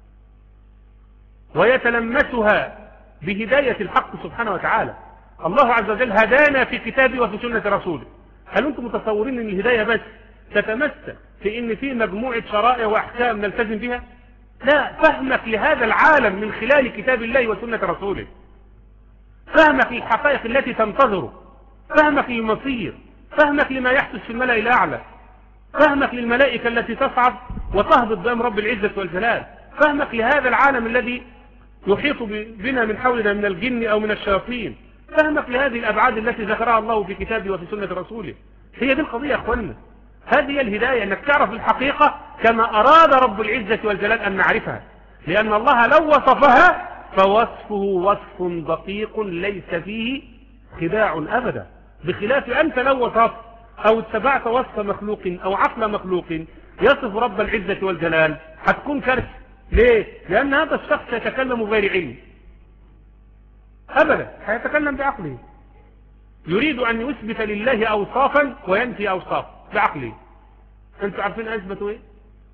ويتلمسها بهداية الحق سبحانه وتعالى الله عز وجل هدانا في كتابه وفي سنة رسوله هل أنتم متصورين أن الهداية بس تتمثل في أن في مجموعة شرائع وأحكام نلتزم بها لا فهمك لهذا العالم من خلال كتاب الله وسنة رسوله فهمك للحقائق التي تنتظره فهمك للمصير فهمك لما يحدث في الملأ الأعلى فهمك للملائكة التي تصعد وتهبط بأم رب العزة والجلال فهمك لهذا العالم الذي يحيط بنا من حولنا من الجن أو من الشياطين فهمك لهذه الأبعاد التي ذكرها الله في كتابه وفي سنة رسوله هي دي القضية يا أخوانا هذه الهداية أنك تعرف الحقيقة كما أراد رب العزة والجلال أن نعرفها لأن الله لو وصفها فوصفه وصف دقيق ليس فيه خداع أبدا بخلاف أنت لو وصفت أو اتبعت وصف مخلوق أو عقل مخلوق يصف رب العزة والجلال هتكون كارثة ليه؟ لأن هذا الشخص يتكلم غير علم أبدا هيتكلم بعقله يريد أن يثبت لله أوصافا وينفي أوصاف بعقله أنتوا عارفين أثبتوا إيه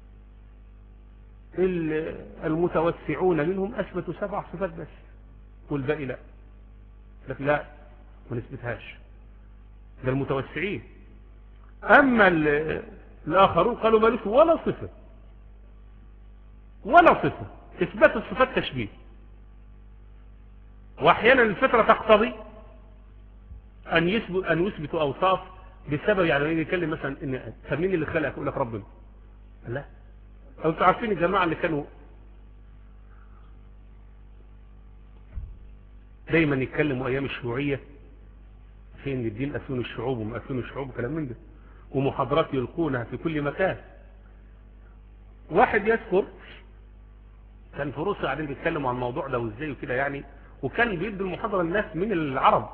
المتوسعون منهم أثبتوا سبع صفات بس والباقي لا لك لا ما نثبتهاش ده المتوسعين أما الآخرون قالوا مالوش ولا صفة ولا صفة إثبات الصفات تشبيه وأحيانا الفطرة تقتضي أن يثبت أن يثبتوا أوصاف بسبب يعني يجي يتكلم مثلا إن فمين اللي خلقك يقول لك ربنا لا أو أنتوا عارفين الجماعة اللي كانوا دايما يتكلموا أيام الشيوعية في إن الدين أسون الشعوب ومأسون الشعوب وكلام من ده ومحاضرات يلقونها في كل مكان واحد يذكر كان في روسيا قاعدين بيتكلموا عن الموضوع ده وازاي وكده يعني وكان بيدوا المحاضرة للناس من العرب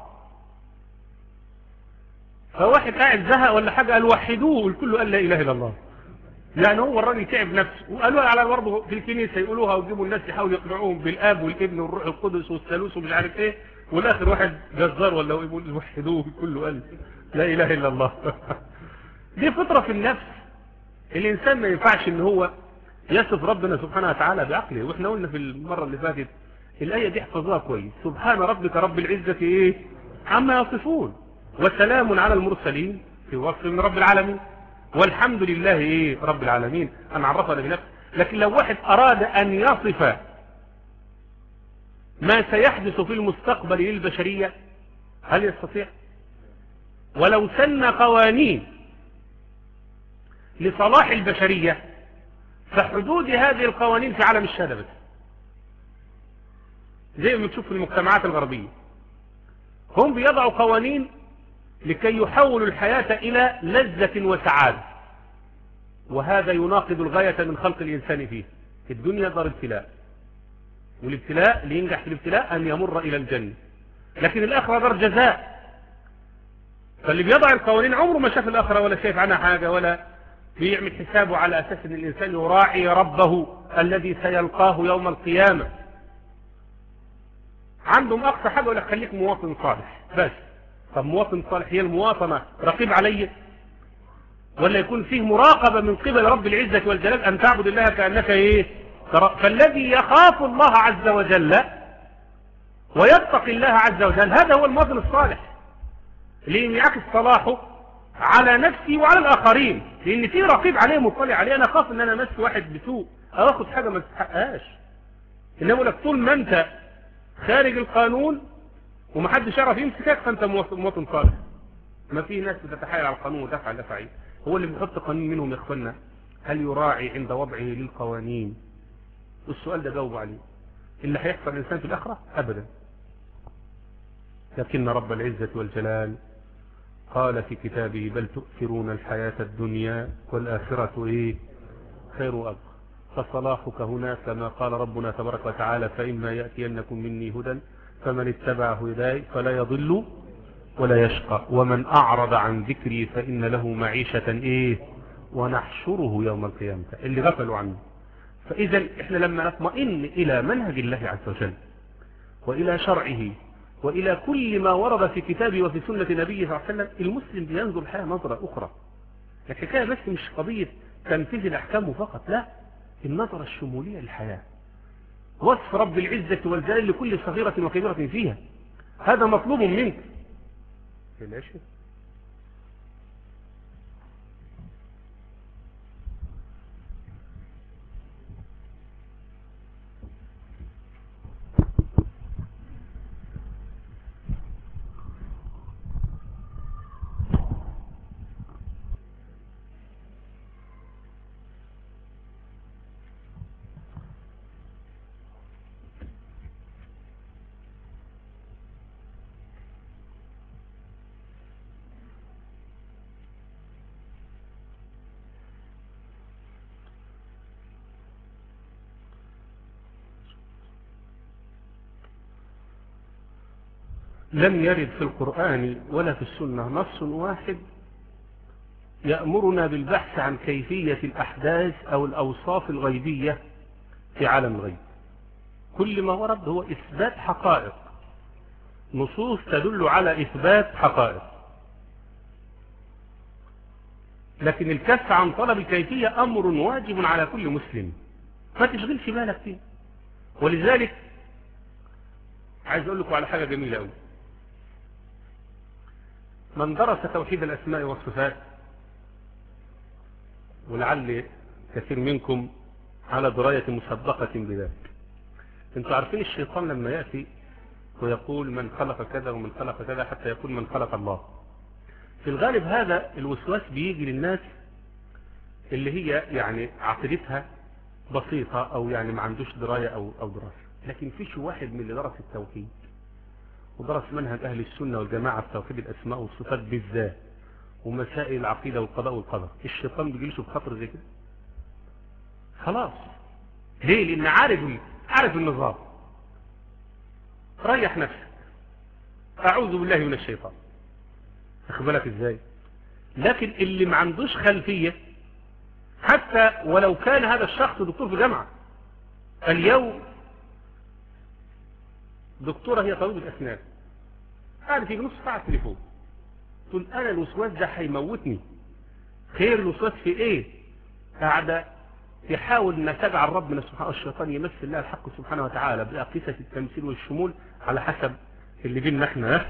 فواحد قاعد زهق ولا حاجة قال وحدوه والكل قال لا إله إلا الله يعني هو الراجل تعب نفسه وقالوها على برضه في الكنيسه يقولوها ويجيبوا الناس يحاولوا يقنعوهم بالاب والابن والروح القدس والثالوث ومش عارف ايه والاخر واحد جزار ولا يقول وحدوه كله قال لا اله الا الله دي فطره في النفس الانسان ما ينفعش ان هو يصف ربنا سبحانه وتعالى بعقله واحنا قلنا في المره اللي فاتت الايه دي احفظوها كويس سبحان ربك رب العزه ايه عما يصفون وسلام على المرسلين في وصف من رب العالمين والحمد لله ايه رب العالمين انا عرفها بنفسي لكن لو واحد اراد ان يصف ما سيحدث في المستقبل للبشرية هل يستطيع ولو سن قوانين لصلاح البشرية فحدود هذه القوانين في عالم الشهادة بس زي ما تشوف في المجتمعات الغربية هم بيضعوا قوانين لكي يحولوا الحياة إلى لذة وسعادة وهذا يناقض الغاية من خلق الإنسان فيه الدنيا دار ابتلاء والابتلاء اللي ينجح في الابتلاء أن يمر إلى الجنة لكن الآخرة دار جزاء فاللي بيضع القوانين عمره ما شاف الآخرة ولا شايف عنها حاجة ولا بيعمل حسابه على أساس أن الإنسان يراعي ربه الذي سيلقاه يوم القيامة عندهم أقصى حاجة ولا خليك مواطن صالح بس طب مواطن صالح هي المواطنة رقيب علي ولا يكون فيه مراقبة من قبل رب العزة والجلال أن تعبد الله كأنك إيه فالذي يخاف الله عز وجل ويتقي الله عز وجل هذا هو المواطن الصالح اللي ينعكس صلاحه على نفسي وعلى الآخرين لأن في رقيب عليه مطلع عليه أنا خاف أن أنا مس واحد بسوء أو أخذ حاجة ما تستحقهاش إنما لك طول ما أنت خارج القانون ومحدش يعرف يمسكك فأنت مواطن صالح ما في ناس بتتحايل على القانون وتفعل دفعي هو اللي بيحط قانون منهم يا اخوانا هل يراعي عند وضعه للقوانين السؤال ده جاوب عليه اللي هيحصل الإنسان في الآخرة أبدا لكن رب العزة والجلال قال في كتابه بل تؤثرون الحياة الدنيا والآخرة إيه خير وأبقى فصلاحك هنا كما قال ربنا تبارك وتعالى فإما يأتينكم مني هدى فمن اتبع هداي فلا يضل ولا يشقى ومن أعرض عن ذكري فإن له معيشة إيه ونحشره يوم القيامة اللي غفلوا عنه فإذا إحنا لما نطمئن إلى منهج الله عز وجل وإلى شرعه وإلى كل ما ورد في كتابه وفي سنة نبيه صلى الله عليه وسلم المسلم بينظر الحياة نظرة أخرى الحكاية بس مش قضية تنفيذ الأحكام فقط لا النظرة الشمولية للحياة وصف رب العزة والجلال لكل صغيرة وكبيرة فيها هذا مطلوب منك ليش لم يرد في القرآن ولا في السنة نص واحد يأمرنا بالبحث عن كيفية الأحداث أو الأوصاف الغيبية في عالم الغيب كل ما ورد هو إثبات حقائق نصوص تدل على إثبات حقائق لكن الكف عن طلب الكيفية أمر واجب على كل مسلم ما تشغلش بالك فيه ولذلك عايز أقول لكم على حاجة جميلة أوي من درس توحيد الأسماء والصفات ولعل كثير منكم على دراية مسبقة بذلك انتوا عارفين الشيطان لما يأتي ويقول من خلق كذا ومن خلق كذا حتى يقول من خلق الله في الغالب هذا الوسواس بيجي للناس اللي هي يعني عقيدتها بسيطة او يعني ما عندوش دراية او, أو دراسة لكن فيش واحد من اللي درس التوحيد ودرس منهج أهل السنة والجماعة في توحيد الأسماء والصفات بالذات ومسائل العقيدة والقضاء والقدر الشيطان بيجيلش بخطر زي كده خلاص ليه لأن عارف عارف النظام ريح نفسك أعوذ بالله من الشيطان أخبرك إزاي لكن اللي ما عندوش خلفية حتى ولو كان هذا الشخص دكتور في جامعة اليوم دكتورة هي طبيب الأسنان قاعدة في نص ساعة تليفون تقول أنا الوسواس ده هيموتني خير الوسواس في إيه قاعدة تحاول أن تجعل ربنا سبحانه الشيطان يمثل لها الحق سبحانه وتعالى بأقيسة التمثيل والشمول على حسب اللي بيننا احنا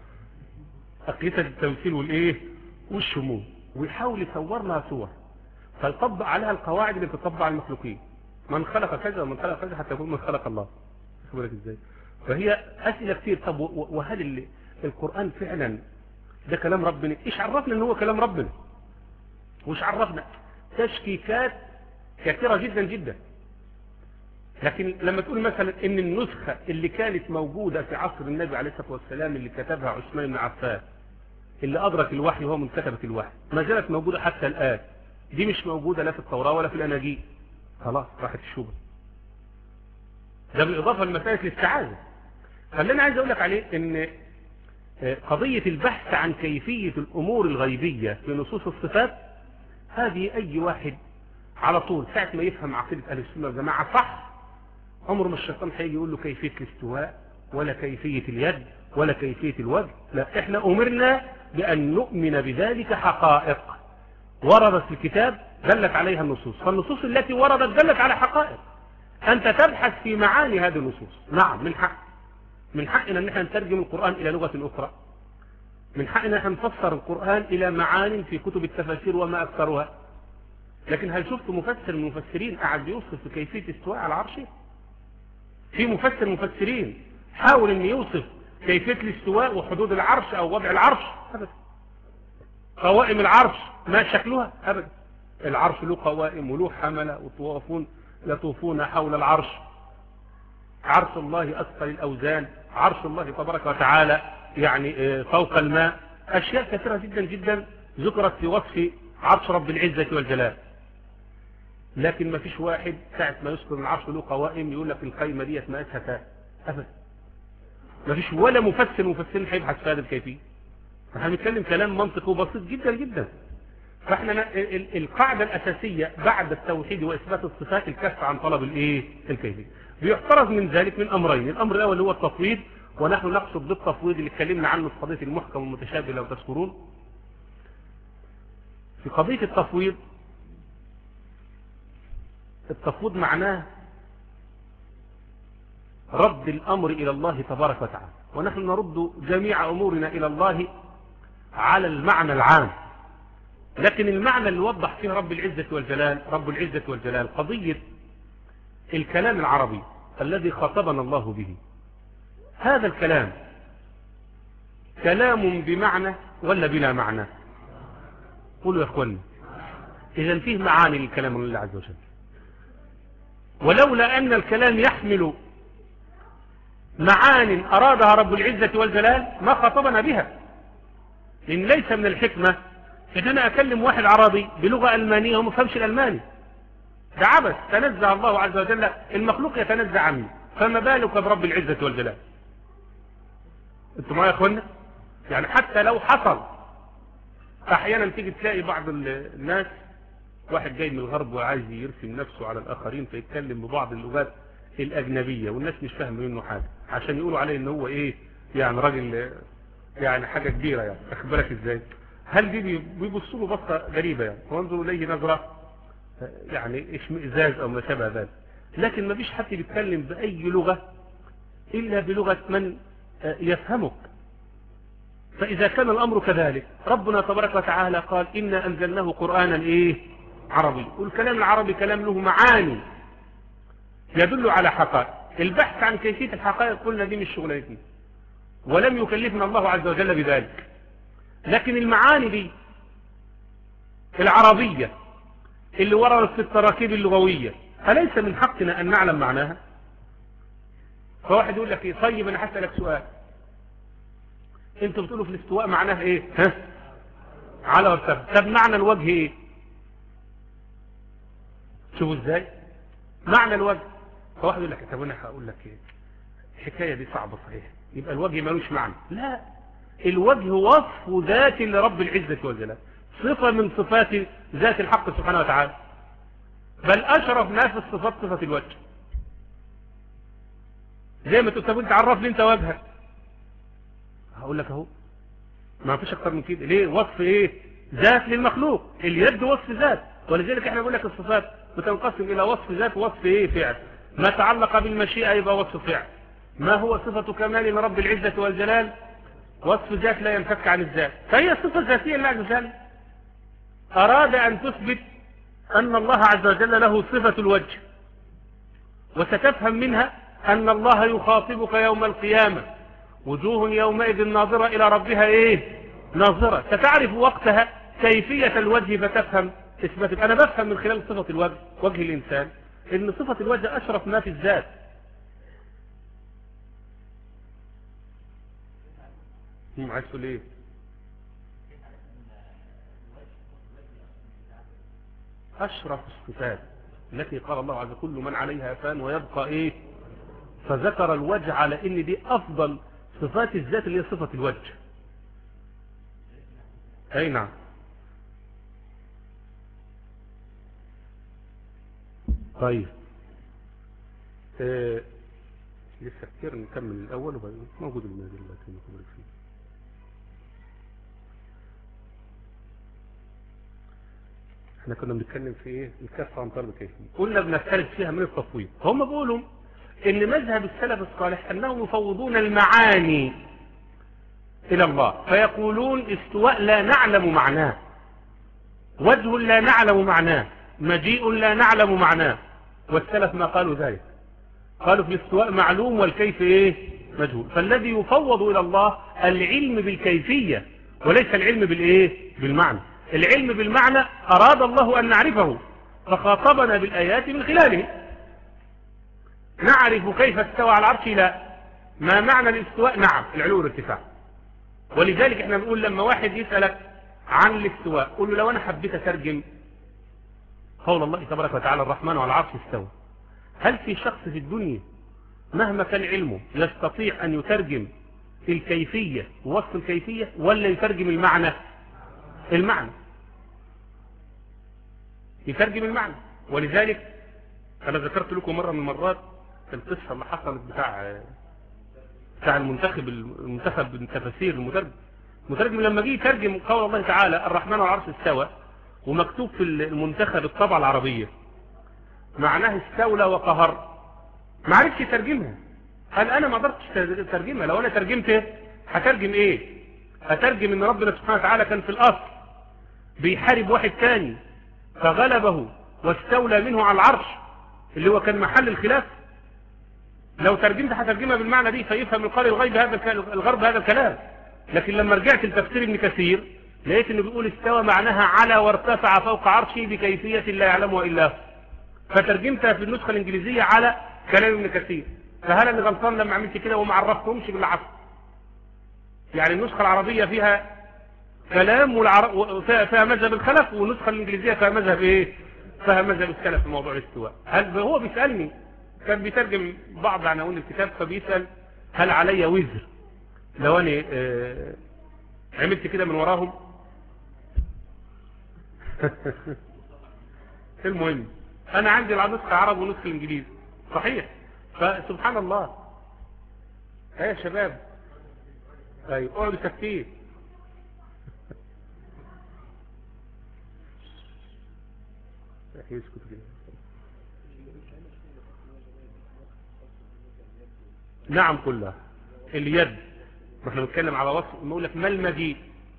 أقيسة التمثيل والإيه والشمول ويحاول يصور لها صور فيطبق عليها القواعد اللي بتطبق على المخلوقين من خلق كذا ومن خلق كذا حتى يقول من خلق الله بالك ازاي فهي أسئلة كتير طب وهل اللي القرآن فعلا ده كلام ربنا ايش عرفنا ان هو كلام ربنا وش عرفنا تشكيكات كثيرة جدا جدا لكن لما تقول مثلا ان النسخة اللي كانت موجودة في عصر النبي عليه الصلاة والسلام اللي كتبها عثمان بن عفان اللي أدرك الوحي وهو من كتبة الوحي ما زالت موجودة حتى الآن دي مش موجودة لا في التوراة ولا في الأناجيل خلاص راحت الشبهة ده بالإضافة لمسألة الاستعاذة فاللي أنا عايز أقول لك عليه إن قضية البحث عن كيفية الأمور الغيبية في نصوص الصفات هذه أي واحد على طول ساعة ما يفهم عقيدة أهل السنة والجماعة صح عمر ما الشيطان هيجي يقول له كيفية الاستواء ولا كيفية اليد ولا كيفية الوجه لا احنا أمرنا بأن نؤمن بذلك حقائق وردت في الكتاب دلت عليها النصوص فالنصوص التي وردت دلت على حقائق أنت تبحث في معاني هذه النصوص نعم من حق من حقنا أن احنا نترجم القرآن إلى لغة أخرى من حقنا أن نفسر القرآن إلى معان في كتب التفاسير وما أكثرها لكن هل شفت مفسر من المفسرين قاعد يوصف في كيفية استواء على العرش في مفسر مفسرين حاول أن يوصف كيفية الاستواء وحدود العرش أو وضع العرش أبدا قوائم العرش ما شكلها أبدا العرش له قوائم وله حملة وطوافون يطوفون حول العرش عرش الله أثقل الأوزان عرش الله تبارك وتعالى يعني فوق الماء أشياء كثيرة جدا جدا ذكرت في وصف عرش رب العزة والجلال لكن ما فيش واحد ساعة ما يذكر العرش له قوائم يقول لك القيمة ديت مقاسها كام أبدا ما فيش ولا مفسر مفسرين هيبحث في هذا الكيفية احنا بنتكلم كلام منطقي وبسيط جدا جدا فاحنا القاعدة الأساسية بعد التوحيد وإثبات الصفات الكف عن طلب الايه الكيفية بيحترز من ذلك من أمرين الأمر الأول هو التفويض ونحن نقصد بالتفويض اللي اتكلمنا عنه في قضية المحكم والمتشابه لو تذكرون في قضية التفويض التفويض معناه رد الأمر إلى الله تبارك وتعالى ونحن نرد جميع أمورنا إلى الله على المعنى العام لكن المعنى اللي وضح فيه رب العزة والجلال رب العزة والجلال قضية الكلام العربي الذي خاطبنا الله به هذا الكلام كلام بمعنى ولا بلا معنى قولوا يا اخواني اذا فيه معاني للكلام الله عز وجل ولولا ان الكلام يحمل معان ارادها رب العزة والجلال ما خاطبنا بها لان ليس من الحكمة ان انا اكلم واحد عربي بلغة المانية وما فهمش الالماني ده عبث تنزع الله عز وجل المخلوق يتنزع عنه فما بالك برب العزة والجلال انتوا معايا يا اخوانا يعني حتى لو حصل احيانا تيجي تلاقي بعض الناس واحد جاي من الغرب وعايز يرسم نفسه على الاخرين فيتكلم ببعض اللغات الاجنبية والناس مش فاهمه منه حاجة عشان يقولوا عليه ان هو ايه يعني راجل يعني حاجة كبيرة يعني اخبرك ازاي هل دي بيبصوا له بصة غريبة يعني وانظروا اليه نظرة يعني اشمئزاز او ما شابه ذلك لكن ما فيش حد بيتكلم باي لغة الا بلغة من يفهمك فإذا كان الأمر كذلك ربنا تبارك وتعالى قال إنا أنزلناه قرآنا إيه عربي والكلام العربي كلام له معاني يدل على حقائق البحث عن كيفية الحقائق قلنا دي مش شغلتنا ولم يكلفنا الله عز وجل بذلك لكن المعاني دي العربية اللي وردت في التراكيب اللغوية أليس من حقنا أن نعلم معناها فواحد يقول لك ايه طيب انا هسألك سؤال انتوا بتقولوا في الاستواء معناه ايه ها على وارتفع طب معنى الوجه ايه شوفوا ازاي معنى الوجه فواحد يقول لك طب انا هقول لك ايه الحكايه دي صعبه صحيح يبقى الوجه ملوش معنى لا الوجه وصف ذات لرب العزه والجلال صفه من صفات ذات الحق سبحانه وتعالى بل أشرف ناس الصفات صفة الوجه زي ما تقول انت عرف لي انت وجهك هقول لك اهو ما فيش اكتر من كده ليه وصف ايه ذات للمخلوق اليد وصف ذات ولذلك احنا بنقول لك الصفات بتنقسم الى وصف ذات ووصف ايه فعل ما تعلق بالمشيئة يبقى وصف فعل ما هو صفة كمال رب العزة والجلال وصف ذات لا ينفك عن الذات فهي صفة ذاتية لا ذلك أراد أن تثبت أن الله عز وجل له صفة الوجه وستفهم منها أن الله يخاطبك يوم القيامة وجوه يومئذ ناظرة إلى ربها إيه ناظرة ستعرف وقتها كيفية الوجه فتفهم إثبات أنا بفهم من خلال صفة الوجه وجه الإنسان إن صفة الوجه أشرف ما في الذات عايز تقول إيه أشرف الصفات التي قال الله عز وجل كل من عليها فان ويبقى إيه فذكر الوجه على إن دي أفضل صفات الذات اللي هي صفة الوجه أي نعم طيب آه لسه كتير نكمل الأول وبعدين موجود المنازل دلوقتي نخبرك فيه احنا كنا بنتكلم في ايه الكفة عن طلب الكيفية قلنا بنختلف فيها من التفويض هم بيقولوا ان مذهب السلف الصالح انهم يفوضون المعاني الى الله فيقولون استواء لا نعلم معناه وجه لا نعلم معناه مجيء لا نعلم معناه والسلف ما قالوا ذلك قالوا في الاستواء معلوم والكيف ايه مجهول فالذي يفوض الى الله العلم بالكيفية وليس العلم بالايه بالمعنى العلم بالمعنى اراد الله ان نعرفه فخاطبنا بالايات من خلاله نعرف كيف استوى على العرش لا ما معنى الاستواء نعم العلو والارتفاع ولذلك احنا بنقول لما واحد يسألك عن الاستواء قول له لو انا حبيت اترجم قول الله تبارك وتعالى الرحمن على العرش استوى هل في شخص في الدنيا مهما كان علمه يستطيع ان يترجم الكيفية ووصف الكيفية ولا يترجم المعنى المعنى يترجم المعنى ولذلك انا ذكرت لكم مرة من المرات القصة اللي حصلت بتاع بتاع المنتخب المنتخب التفاسير المترجم المترجم لما جه يترجم قول الله تعالى الرحمن على العرش استوى ومكتوب في المنتخب الطبعة العربية معناه استولى وقهر ما عرفش يترجمها قال انا ما قدرتش اترجمها لو انا ترجمت هترجم ايه هترجم ان ربنا سبحانه وتعالى كان في الاصل بيحارب واحد تاني فغلبه واستولى منه على العرش اللي هو كان محل الخلاف لو ترجمت هترجمها بالمعنى دي فيفهم القارئ الغيب هذا الغرب هذا الكلام لكن لما رجعت لتفسير ابن كثير لقيت انه بيقول استوى معناها على وارتفع فوق عرشه بكيفية لا يعلمها الا هو فترجمتها في النسخة الانجليزية على كلام ابن كثير فهل انا غلطان لما عملت كده وما عرفتهمش بالعصر يعني النسخة العربية فيها كلام والعر... فيها مذهب الخلف والنسخة الانجليزية فيها مذهب ايه فيها مذهب السلف في موضوع الاستواء هل هو بيسألني كان بيترجم بعض عناوين الكتاب فبيسأل هل علي وزر لو انا اه عملت كده من وراهم المهم انا عندي نسخة عرب ونسخة انجليزي صحيح فسبحان الله يا شباب ايوه اقعدوا ساكتين يسكت كده نعم كلها اليد ما احنا بنتكلم على وصف نقول لك ما المجيء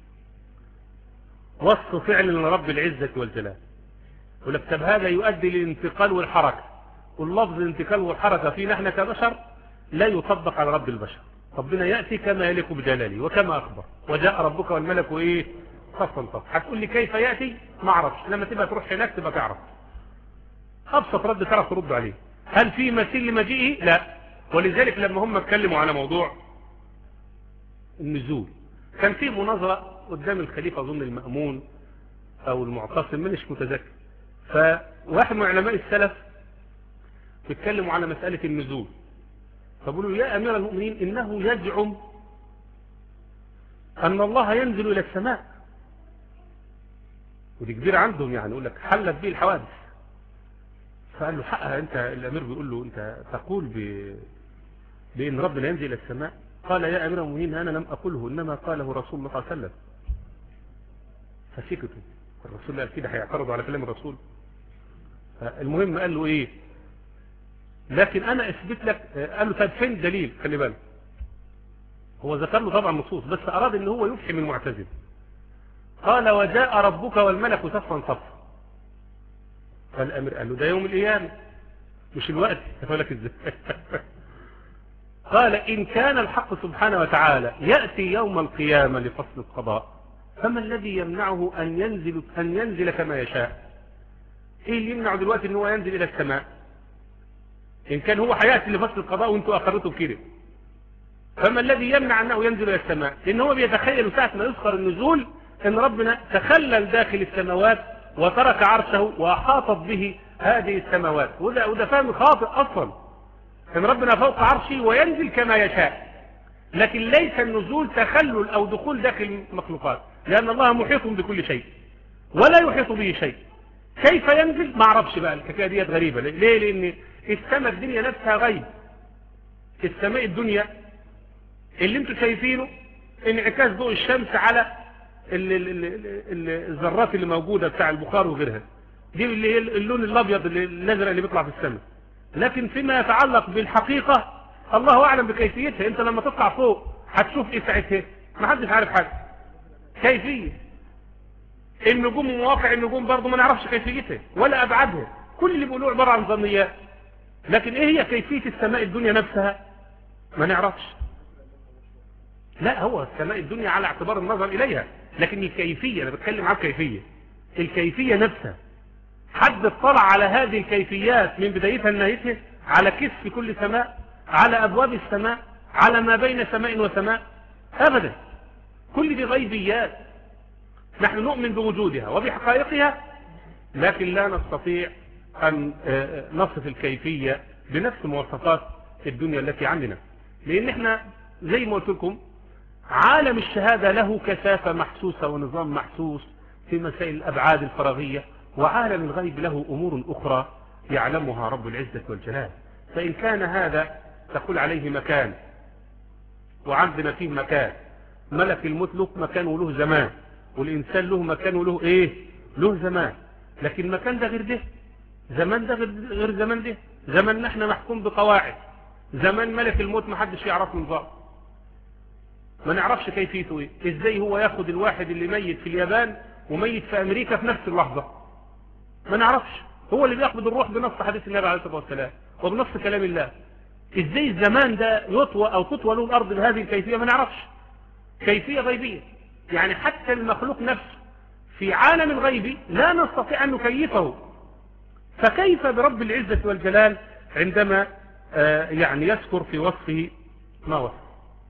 وصف فعل لرب العزة والجلال يقول لك طب هذا يؤدي للانتقال والحركة واللفظ الانتقال والحركة فينا احنا كبشر لا يطبق على رب البشر ربنا يأتي كما يليق بجلاله وكما أخبر وجاء ربك والملك ايه صفا صفا هتقول لي كيف يأتي ما اعرفش لما تبقى تروح هناك تبقى تعرف أبسط رد تعرف ترد عليه هل في مثيل لمجيئه لا ولذلك لما هم اتكلموا على موضوع النزول كان في مناظرة قدام الخليفة أظن المأمون أو المعتصم منش متذكر فواحد من علماء السلف بيتكلموا على مسألة النزول فبقولوا يا أمير المؤمنين إنه يزعم أن الله ينزل إلى السماء ودي كبيرة عندهم يعني يقول لك حلت به الحوادث فقال له حقها انت الامير بيقول له انت تقول ب... بان ربنا ينزل الى السماء قال يا امير المؤمنين انا لم اقله انما قاله رسول الله صلى الله عليه وسلم فسكتوا الرسول قال كده هيعترضوا على كلام الرسول المهم قال له ايه لكن انا اثبت لك قال له طب فين الدليل خلي بالك هو ذكر له طبعا نصوص بس اراد ان هو يفحم المعتزله قال وجاء ربك والملك صفا صفا فالامير قال له ده يوم القيامه مش الوقت قال لك ازاي قال ان كان الحق سبحانه وتعالى ياتي يوم القيامه لفصل القضاء فما الذي يمنعه ان ينزل ان ينزل كما يشاء ايه اللي يمنعه دلوقتي ان هو ينزل الى السماء ان كان هو هياتي لفصل القضاء وانتوا اقرتوا بكده فما الذي يمنع انه ينزل الى السماء لان هو بيتخيل ساعه ما يذكر النزول ان ربنا تخلل داخل السماوات وترك عرشه واحاطت به هذه السماوات وده, وده فهم خاطئ اصلا ان ربنا فوق عرشه وينزل كما يشاء لكن ليس النزول تخلل او دخول داخل المخلوقات لان الله محيط بكل شيء ولا يحيط به شيء كيف ينزل ما اعرفش بقى الحكايه ديت غريبه ليه لان السماء الدنيا نفسها غيب السماء الدنيا اللي انتم شايفينه انعكاس ضوء الشمس على ال ال ال الذرات اللي موجودة بتاع البخار وغيرها دي اللي هي اللون الابيض الازرق اللي بيطلع في السماء لكن فيما يتعلق بالحقيقة الله اعلم بكيفيتها انت لما تطلع فوق هتشوف ايه ساعتها ما حدش عارف حاجة كيفية النجوم ومواقع النجوم برضه ما نعرفش كيفيتها ولا ابعادها كل اللي بيقولوه عبارة عن ظنيات لكن ايه هي كيفية السماء الدنيا نفسها ما نعرفش لا هو السماء الدنيا على اعتبار النظر اليها لكن الكيفية انا بتكلم عن كيفية الكيفية نفسها حد اطلع على هذه الكيفيات من بدايتها لنهايتها على كسف كل سماء على ابواب السماء على ما بين سماء وسماء ابدا كل دي غيبيات نحن نؤمن بوجودها وبحقائقها لكن لا نستطيع ان نصف الكيفية بنفس مواصفات الدنيا التي عندنا لان احنا زي ما قلت لكم عالم الشهادة له كثافة محسوسة ونظام محسوس في مسائل الأبعاد الفراغية وعالم الغيب له أمور أخرى يعلمها رب العزة والجلال فإن كان هذا تقول عليه مكان وعندنا فيه مكان ملك الموت له مكان وله زمان والإنسان له مكان وله إيه له زمان لكن مكان ده غير ده زمان ده غير زمان ده زمان نحن محكوم بقواعد زمان ملك الموت ما حدش يعرف نظام ما نعرفش كيفيته ايه ازاي هو ياخد الواحد اللي ميت في اليابان وميت في امريكا في نفس اللحظة ما نعرفش هو اللي بياخد الروح بنص حديث النبي عليه الصلاة والسلام وبنص كلام الله ازاي الزمان ده يطوى او تطوى له الارض بهذه الكيفية ما نعرفش كيفية غيبية يعني حتى المخلوق نفسه في عالم الغيب لا نستطيع ان نكيفه فكيف برب العزة والجلال عندما آه يعني يذكر في وصفه ما وصف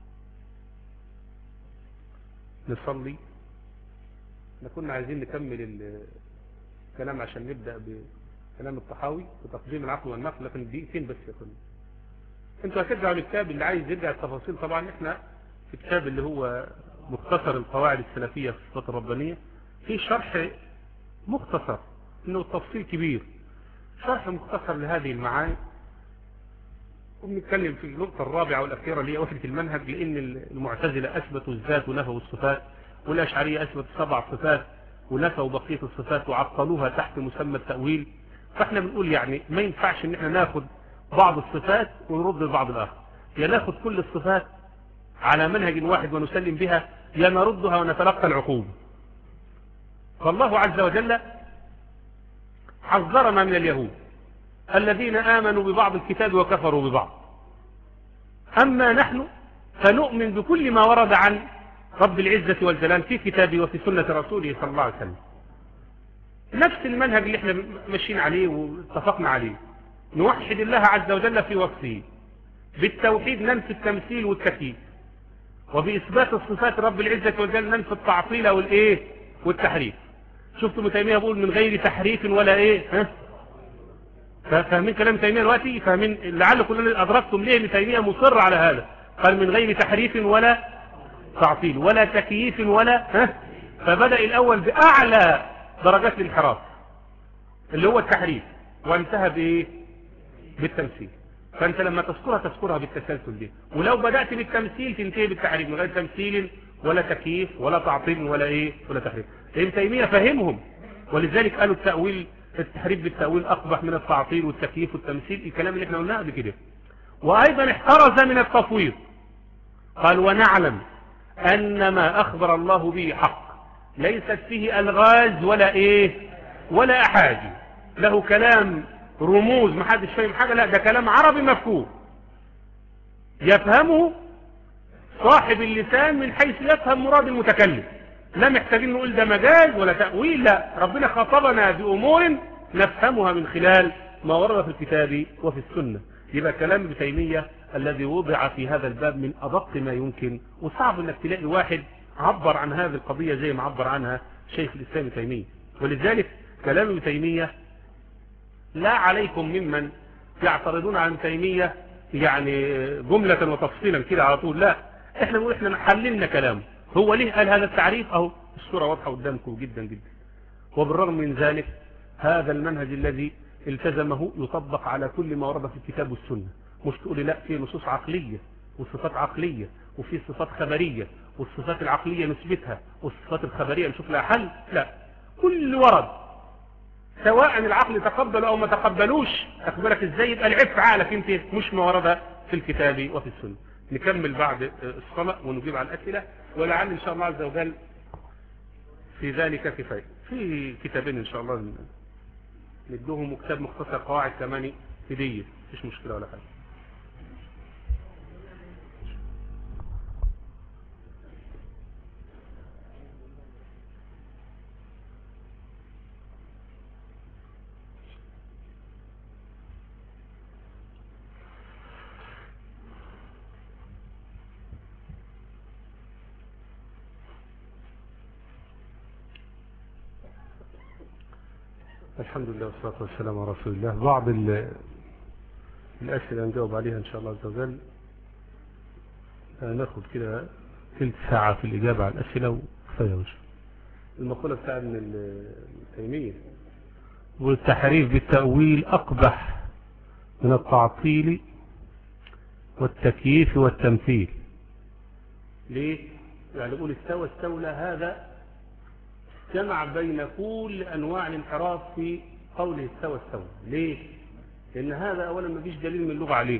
نصلي احنا كنا عايزين نكمل الكلام عشان نبدأ بكلام الطحاوي وتقديم العقل والنقل لكن دقيقتين بس يا كنا انتوا هترجعوا للكتاب اللي عايز يرجع التفاصيل طبعا احنا في الكتاب اللي هو مختصر القواعد السلفية في الصفات الربانية في شرح مختصر انه تفصيل كبير شرح مختصر لهذه المعاني وبنتكلم في النقطة الرابعة والأخيرة اللي هي وحدة المنهج لأن المعتزلة أثبتوا الذات ونفوا الصفات والأشعرية أثبتوا سبع صفات ونفوا بقية الصفات وعطلوها تحت مسمى التأويل فاحنا بنقول يعني ما ينفعش ان احنا ناخد بعض الصفات ونرد البعض الآخر يا ناخد كل الصفات على منهج واحد ونسلم بها يا نردها ونتلقى العقوبة فالله عز وجل حذرنا من اليهود الذين آمنوا ببعض الكتاب وكفروا ببعض أما نحن فنؤمن بكل ما ورد عن رب العزة والجلال في كتابه وفي سنة رسوله صلى الله عليه وسلم نفس المنهج اللي احنا ماشيين عليه واتفقنا عليه نوحد الله عز وجل في وصفه بالتوحيد ننفي التمثيل والتكييف وبإثبات الصفات رب العزة والجلال ننفي التعطيل والإيه والتحريف شفتوا تيمية بقول من غير تحريف ولا إيه ها فاهمين كلام تيمية دلوقتي فاهمين لعل كلنا أدركتم ليه ان تيمية مصر على هذا قال من غير تحريف ولا تعطيل ولا تكييف ولا ها فبدأ الأول بأعلى درجات الانحراف اللي هو التحريف وانتهى بايه بالتمثيل فانت لما تذكرها تذكرها بالتسلسل دي ولو بدأت بالتمثيل تنتهي بالتحريف من غير تمثيل ولا تكييف ولا تعطيل ولا ايه ولا تحريف ابن تيمية فهمهم ولذلك قالوا التأويل التحريف بالتأويل أقبح من التعطيل والتكييف والتمثيل الكلام اللي احنا قلناه قبل كده وأيضا احترز من التفويض قال ونعلم أن ما أخبر الله به حق ليست فيه ألغاز ولا إيه ولا أحاجي له كلام رموز ما حدش فاهم حاجة لا ده كلام عربي مفهوم يفهمه صاحب اللسان من حيث يفهم مراد المتكلم لا محتاجين نقول ده مجاز ولا تأويل لا ربنا خاطبنا بأمور نفهمها من خلال ما ورد في الكتاب وفي السنة يبقى كلام ابن تيمية الذي وضع في هذا الباب من أدق ما يمكن وصعب انك تلاقي واحد عبر عن هذه القضية زي ما عبر عنها شيخ الإسلام ابن تيمية ولذلك كلام ابن تيمية لا عليكم ممن يعترضون عن تيمية يعني جملة وتفصيلا كده على طول لا احنا نقول احنا حللنا كلامه هو ليه قال هذا التعريف اهو الصورة واضحة قدامكم جدا جدا وبالرغم من ذلك هذا المنهج الذي التزمه يطبق على كل ما ورد في الكتاب والسنة مش تقولي لا في نصوص عقلية وصفات عقلية وفي صفات خبرية والصفات العقلية نثبتها والصفات الخبرية نشوف لها حل لا كل ورد سواء العقل تقبل او ما تقبلوش اخبرك ازاي يبقى العيب في عقلك انت مش ما ورد في الكتاب وفي السنة نكمل بعد الصلاة ونجيب على الأسئلة ولعل إن شاء الله عز وجل في ذلك كفاية في كتابين إن شاء الله ندوهم كتاب مختصر قواعد كمان هدية مفيش مشكلة ولا حاجة الحمد لله والصلاة والسلام على رسول الله بعض الأسئلة نجاوب عليها إن شاء الله عز وجل ناخد كده ثلث ساعة في الإجابة على الأسئلة وكفاية وش المقولة بتاع ابن التيمية والتحريف بالتأويل أقبح من التعطيل والتكييف والتمثيل ليه؟ يعني يقول استوى استولى هذا جمع بين كل أنواع الانحراف في قوله استوى استوى ليه؟ لأن هذا أولا ما فيش دليل من اللغة عليه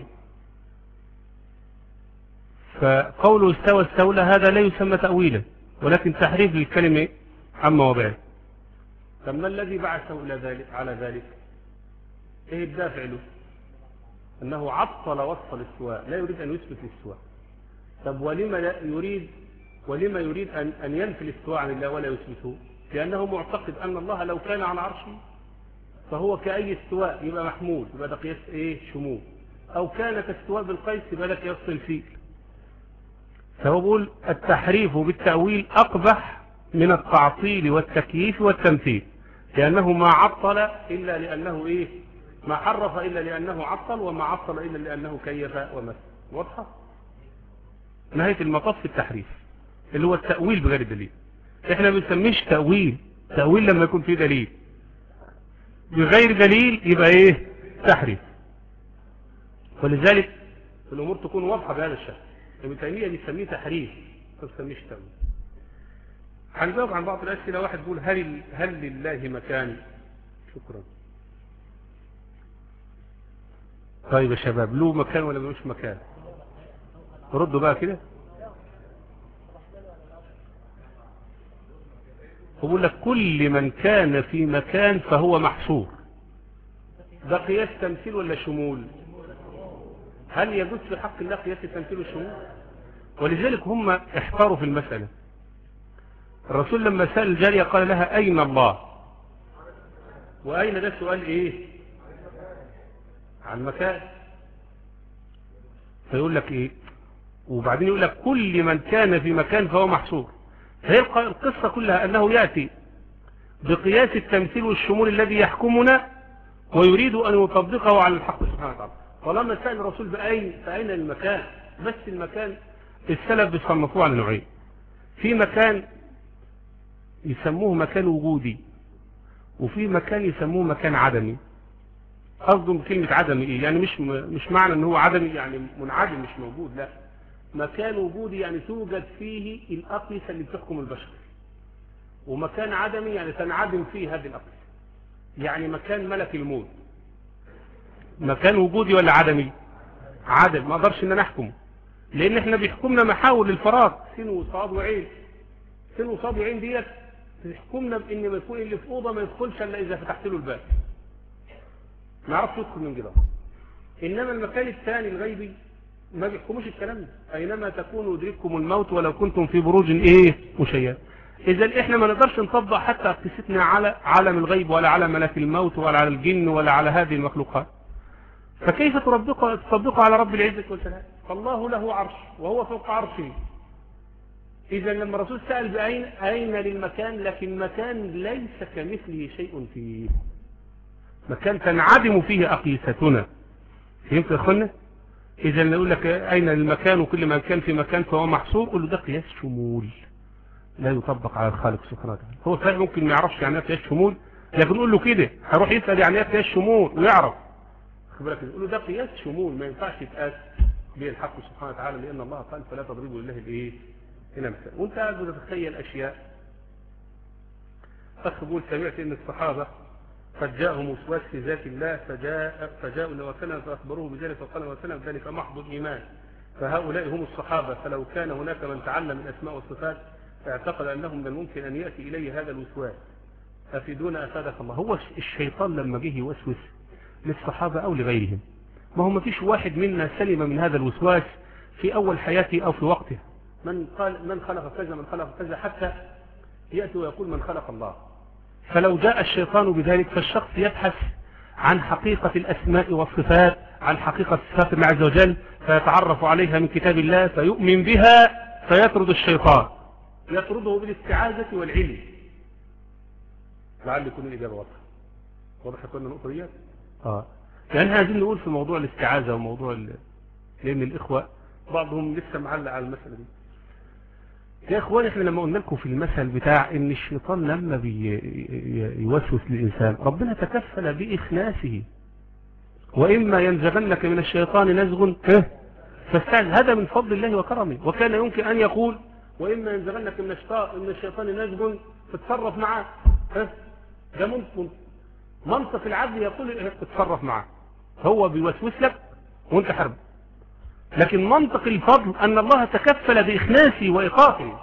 فقوله استوى استولى هذا لا يسمى تأويلا ولكن تحريف للكلمة عما وبعد طب ما الذي بعثه إلى ذلك على ذلك ايه الدافع له انه عطل وصف الاستواء لا يريد ان يثبت الاستواء طب ولما يريد ولما يريد ان ان ينفي الاستواء عن الله ولا يثبته لانه معتقد ان الله لو كان على عرشه فهو كأي استواء يبقى محمول يبقى ده قياس ايه شمول او كان كاستواء بالقيس يبقى ده قياس الفيل فهو بيقول التحريف بالتأويل أقبح من التعطيل والتكييف والتمثيل لأنه ما عطل إلا لأنه إيه ما حرف إلا لأنه عطل وما عطل إلا لأنه كيف ومثل واضحة نهاية المطاف في التحريف اللي هو التأويل بغير دليل احنا ما بنسميش تأويل تأويل لما يكون فيه دليل بغير دليل يبقى ايه تحريف ولذلك الامور تكون واضحة بهذا الشكل ابن تيمية بيسميه تحريف ما بيسميش تأويل هنجاوب عن بعض الأسئلة واحد بيقول هل هل لله مكان شكرا طيب يا شباب له مكان ولا ملوش مكان ردوا بقى كده بقول لك كل من كان في مكان فهو محصور ده قياس تمثيل ولا شمول هل يجوز في حق الله قياس التمثيل والشمول ولذلك هم احتاروا في المسألة الرسول لما سأل الجارية قال لها أين الله وأين ده سؤال إيه عن مكان فيقول لك إيه وبعدين يقول لك كل من كان في مكان فهو محصور فهي القصة كلها أنه يأتي بقياس التمثيل والشمول الذي يحكمنا ويريد أن يطبقه على الحق سبحانه وتعالى طالما سأل الرسول بأين فأين المكان بس المكان السلف بيصنفوه على نوعين في مكان يسموه مكان وجودي وفي مكان يسموه مكان عدمي قصده بكلمة عدمي ايه يعني مش مش معنى ان هو عدمي يعني منعدم مش موجود لا مكان وجودي يعني توجد فيه الأقيسة اللي بتحكم البشر ومكان عدمي يعني تنعدم فيه هذه الأقيسة يعني مكان ملك الموت مكان وجودي ولا عدمي عدم ما اقدرش ان انا احكمه لان احنا بيحكمنا محاور للفراغ سين وصاد وعين سين وصاد وعين ديت بيحكمنا بان ما يكون اللي في اوضه ما يدخلش الا اذا فتحت له الباب ما يعرفش يدخل من جدار انما المكان الثاني الغيبي ما بيحكموش الكلام ده اينما تكونوا يدرككم الموت ولو كنتم في بروج ايه مشيد اذا احنا ما نقدرش نطبق حتى قصتنا على عالم الغيب ولا على ملك الموت ولا على الجن ولا على هذه المخلوقات فكيف تطبقها تطبقها على رب العزة والسلام فالله له عرش وهو فوق عرشه إذا لما الرسول سأل بأين أين للمكان لكن مكان ليس كمثله شيء فيه مكان تنعدم فيه أقيستنا فهمت يا أخوانا إذا نقول لك أين المكان وكل ما كان في مكان فهو محصور قل له ده قياس شمول لا يطبق على الخالق سبحانه وتعالى هو صحيح ممكن ما يعرفش يعني ايه قياس شمول لكن قول له كده هيروح يسأل يعني ايه قياس شمول ويعرف خد بالك يقول له ده قياس شمول ما ينفعش يتقاس به الحق سبحانه وتعالى لأن الله قال فلا تضربوا لله الايه هنا مثال وانت قاعد بتتخيل أشياء أخ بيقول سمعت إن الصحابة قد جاءهم وسواس في ذات الله فجاء فجاءوا لوكلنا فأخبروه بذلك فقال وسلم ذلك محض الإيمان فهؤلاء هم الصحابة فلو كان هناك من تعلم الأسماء والصفات اعتقد أنه من الممكن أن يأتي إليه هذا الوسواس أفيدون أفادك الله هو الشيطان لما جه يوسوس للصحابة أو لغيرهم ما هو ما فيش واحد منا سلم من هذا الوسواس في أول حياته أو في وقته من قال من خلق كذا من خلق كذا حتى يأتي ويقول من خلق الله فلو جاء الشيطان بذلك فالشخص يبحث عن حقيقة الأسماء والصفات عن حقيقة صفات الله عز وجل فيتعرف عليها من كتاب الله فيؤمن بها فيطرد الشيطان يطرده بالاستعاذة والعلم لعل يكون الإجابة واضحة واضح يكون النقطة دي اه لأن عايزين نقول في موضوع الاستعاذة وموضوع ال... لأن الإخوة بعضهم لسه معلق على المسألة دي يا اخواني احنا لما قلنا لكم في المثل بتاع ان الشيطان لما بيوسوس للإنسان ربنا تكفل بإخناسه وإما ينزغنك من الشيطان نزغ فاستعذ هذا من فضل الله وكرمه وكان يمكن أن يقول وإما ينزغنك من من الشيطان نزغ فتصرف معاه ده ممكن منطق العبد يقول اتصرف معاه هو بيوسوس لك وانت حرب لكن منطق الفضل أن الله تكفل بإخناسه وإيقافه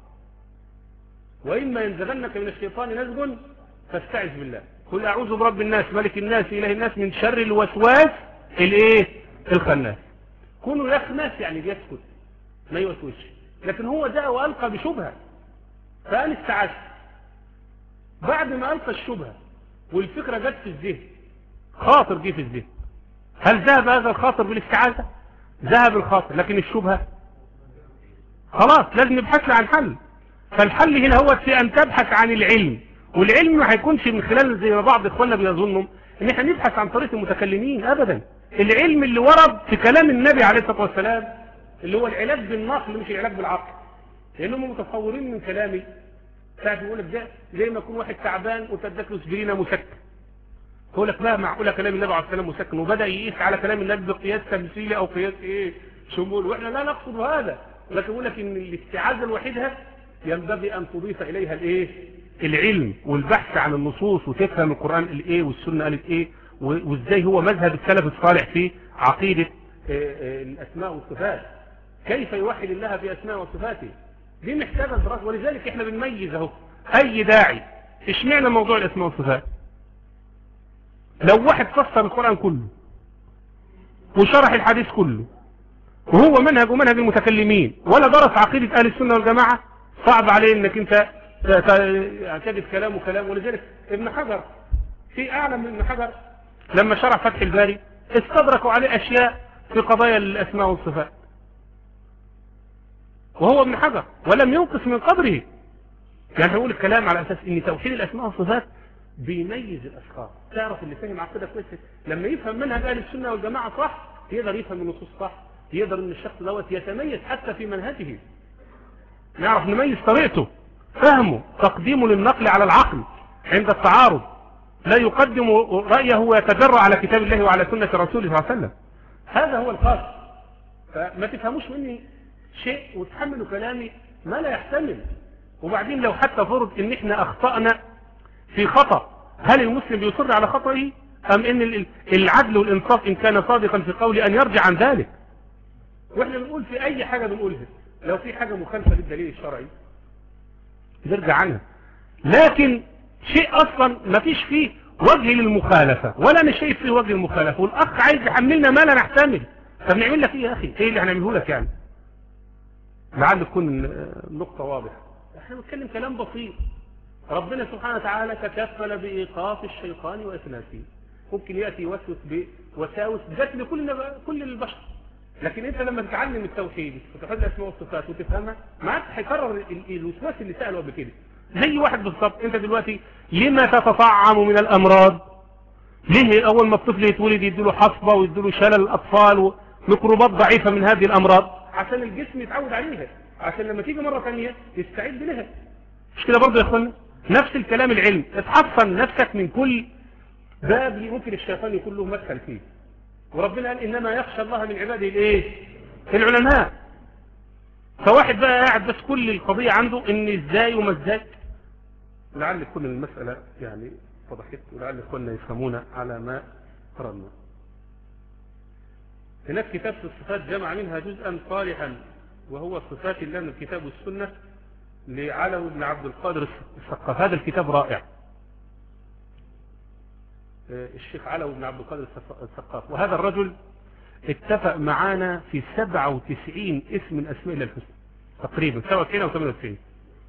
وإما ينزغنك من الشيطان نزغ فاستعذ بالله قل أعوذ برب الناس ملك الناس إله الناس من شر الوسواس الايه الخناس كونه يخنس يعني بيسكت ما يوسوسش لكن هو جاء وألقى بشبهة فقال استعذ بعد ما ألقى الشبهة والفكرة جت في الذهن خاطر جه في الذهن هل ذهب هذا الخاطر بالاستعاذة ذهب الخاطر لكن الشبهة خلاص لازم نبحث عن حل فالحل هنا هو في أن تبحث عن العلم والعلم ما هيكونش من خلال زي ما بعض إخواننا بيظنوا ان احنا نبحث عن طريق المتكلمين أبدا العلم اللي ورد في كلام النبي عليه الصلاة والسلام اللي هو العلاج بالنقل مش العلاج بالعقل لأنهم متصورين من كلامي ساعة يقول لك ده زي ما يكون واحد تعبان وتدك له سبرينة مسكن يقول لك بقى معقولة كلام النبي عليه الصلاة والسلام مسكن وبدأ يقيس على كلام النبي بقياس تمثيلي أو قياس إيه شمول وإحنا لا نقصد هذا لكن يقول لك إن الاستعاذة الوحيدة ينبغي أن تضيف إليها الإيه العلم والبحث عن النصوص وتفهم القرآن الإيه والسنة قالت إيه وإزاي هو مذهب السلف الصالح في عقيدة الأسماء والصفات كيف يوحد الله في أسماء وصفاته دي محتاجة دراسة ولذلك احنا بنميز اهو اي داعي اشمعنى موضوع الاسماء والصفات لو واحد فسر القرآن كله وشرح الحديث كله وهو منهج ومنهج المتكلمين ولا درس عقيدة اهل السنة والجماعة صعب عليه انك انت تجد كلامه كلام ولذلك ابن حجر في اعلم من ابن حجر لما شرح فتح الباري استدركوا عليه اشياء في قضايا الاسماء والصفات وهو ابن حجر ولم ينقص من قدره يعني هقول الكلام على أساس ان توحيد الأسماء والصفات بيميز الأشخاص تعرف اللي فاهم عقيدة كويس لما يفهم منهج أهل السنة والجماعة صح يقدر يفهم النصوص صح يقدر ان الشخص دوت يتميز حتى في منهجه نعرف نميز طريقته فهمه تقديمه للنقل على العقل عند التعارض لا يقدم رأيه ويتجرأ على كتاب الله وعلى سنة رسوله صلى الله عليه وسلم هذا هو القاسم فما تفهموش مني شيء وتحملوا كلامي ما لا يحتمل وبعدين لو حتى فرض ان احنا اخطأنا في خطأ هل المسلم بيصر على خطئه ام ان العدل والانصاف ان كان صادقا في قوله ان يرجع عن ذلك واحنا بنقول في اي حاجة بنقولها لو في حاجة مخالفة للدليل الشرعي نرجع عنها لكن شيء اصلا ما فيش فيه وجه للمخالفة ولا انا شايف فيه وجه للمخالفة والاخ عايز يحملنا ما لا نحتمل طب نعمل لك ايه يا اخي ايه اللي هنعمله لك يعني لعل تكون النقطة واضحة احنا بنتكلم كلام بسيط ربنا سبحانه وتعالى تكفل بإيقاف الشيطان وإثناسه ممكن يأتي يوسوس بوساوس جت لكل كل البشر لكن انت لما تتعلم التوحيد وتحفظ الاسماء والصفات وتفهمها ما عادش هيكرر الوسواس اللي سأله قبل كده زي واحد بالظبط انت دلوقتي لما تتطعم من الامراض ليه اول ما الطفل يتولد يديله حصبة ويديله شلل الاطفال وميكروبات ضعيفة من هذه الامراض عشان الجسم يتعود عليها عشان لما تيجي مرة ثانية يستعد لها مش كده برضه يا اخوانا نفس الكلام العلم اتحصن نفسك من كل باب ممكن الشيطان يكون له مدخل فيه وربنا قال انما يخشى الله من عباده الايه العلماء فواحد بقى قاعد بس كل القضية عنده ان ازاي وما ازاي لعل تكون المسألة يعني وضحت ولعل اخواننا يفهمون على ما قررنا هناك كتاب في الصفات جمع منها جزءا صالحا وهو صفات الله من الكتاب والسنة لعلو بن عبد القادر الثقاف هذا الكتاب رائع الشيخ علو بن عبد القادر الثقاف وهذا الرجل اتفق معانا في 97 اسم من اسماء الله الحسنى تقريبا 97 او 98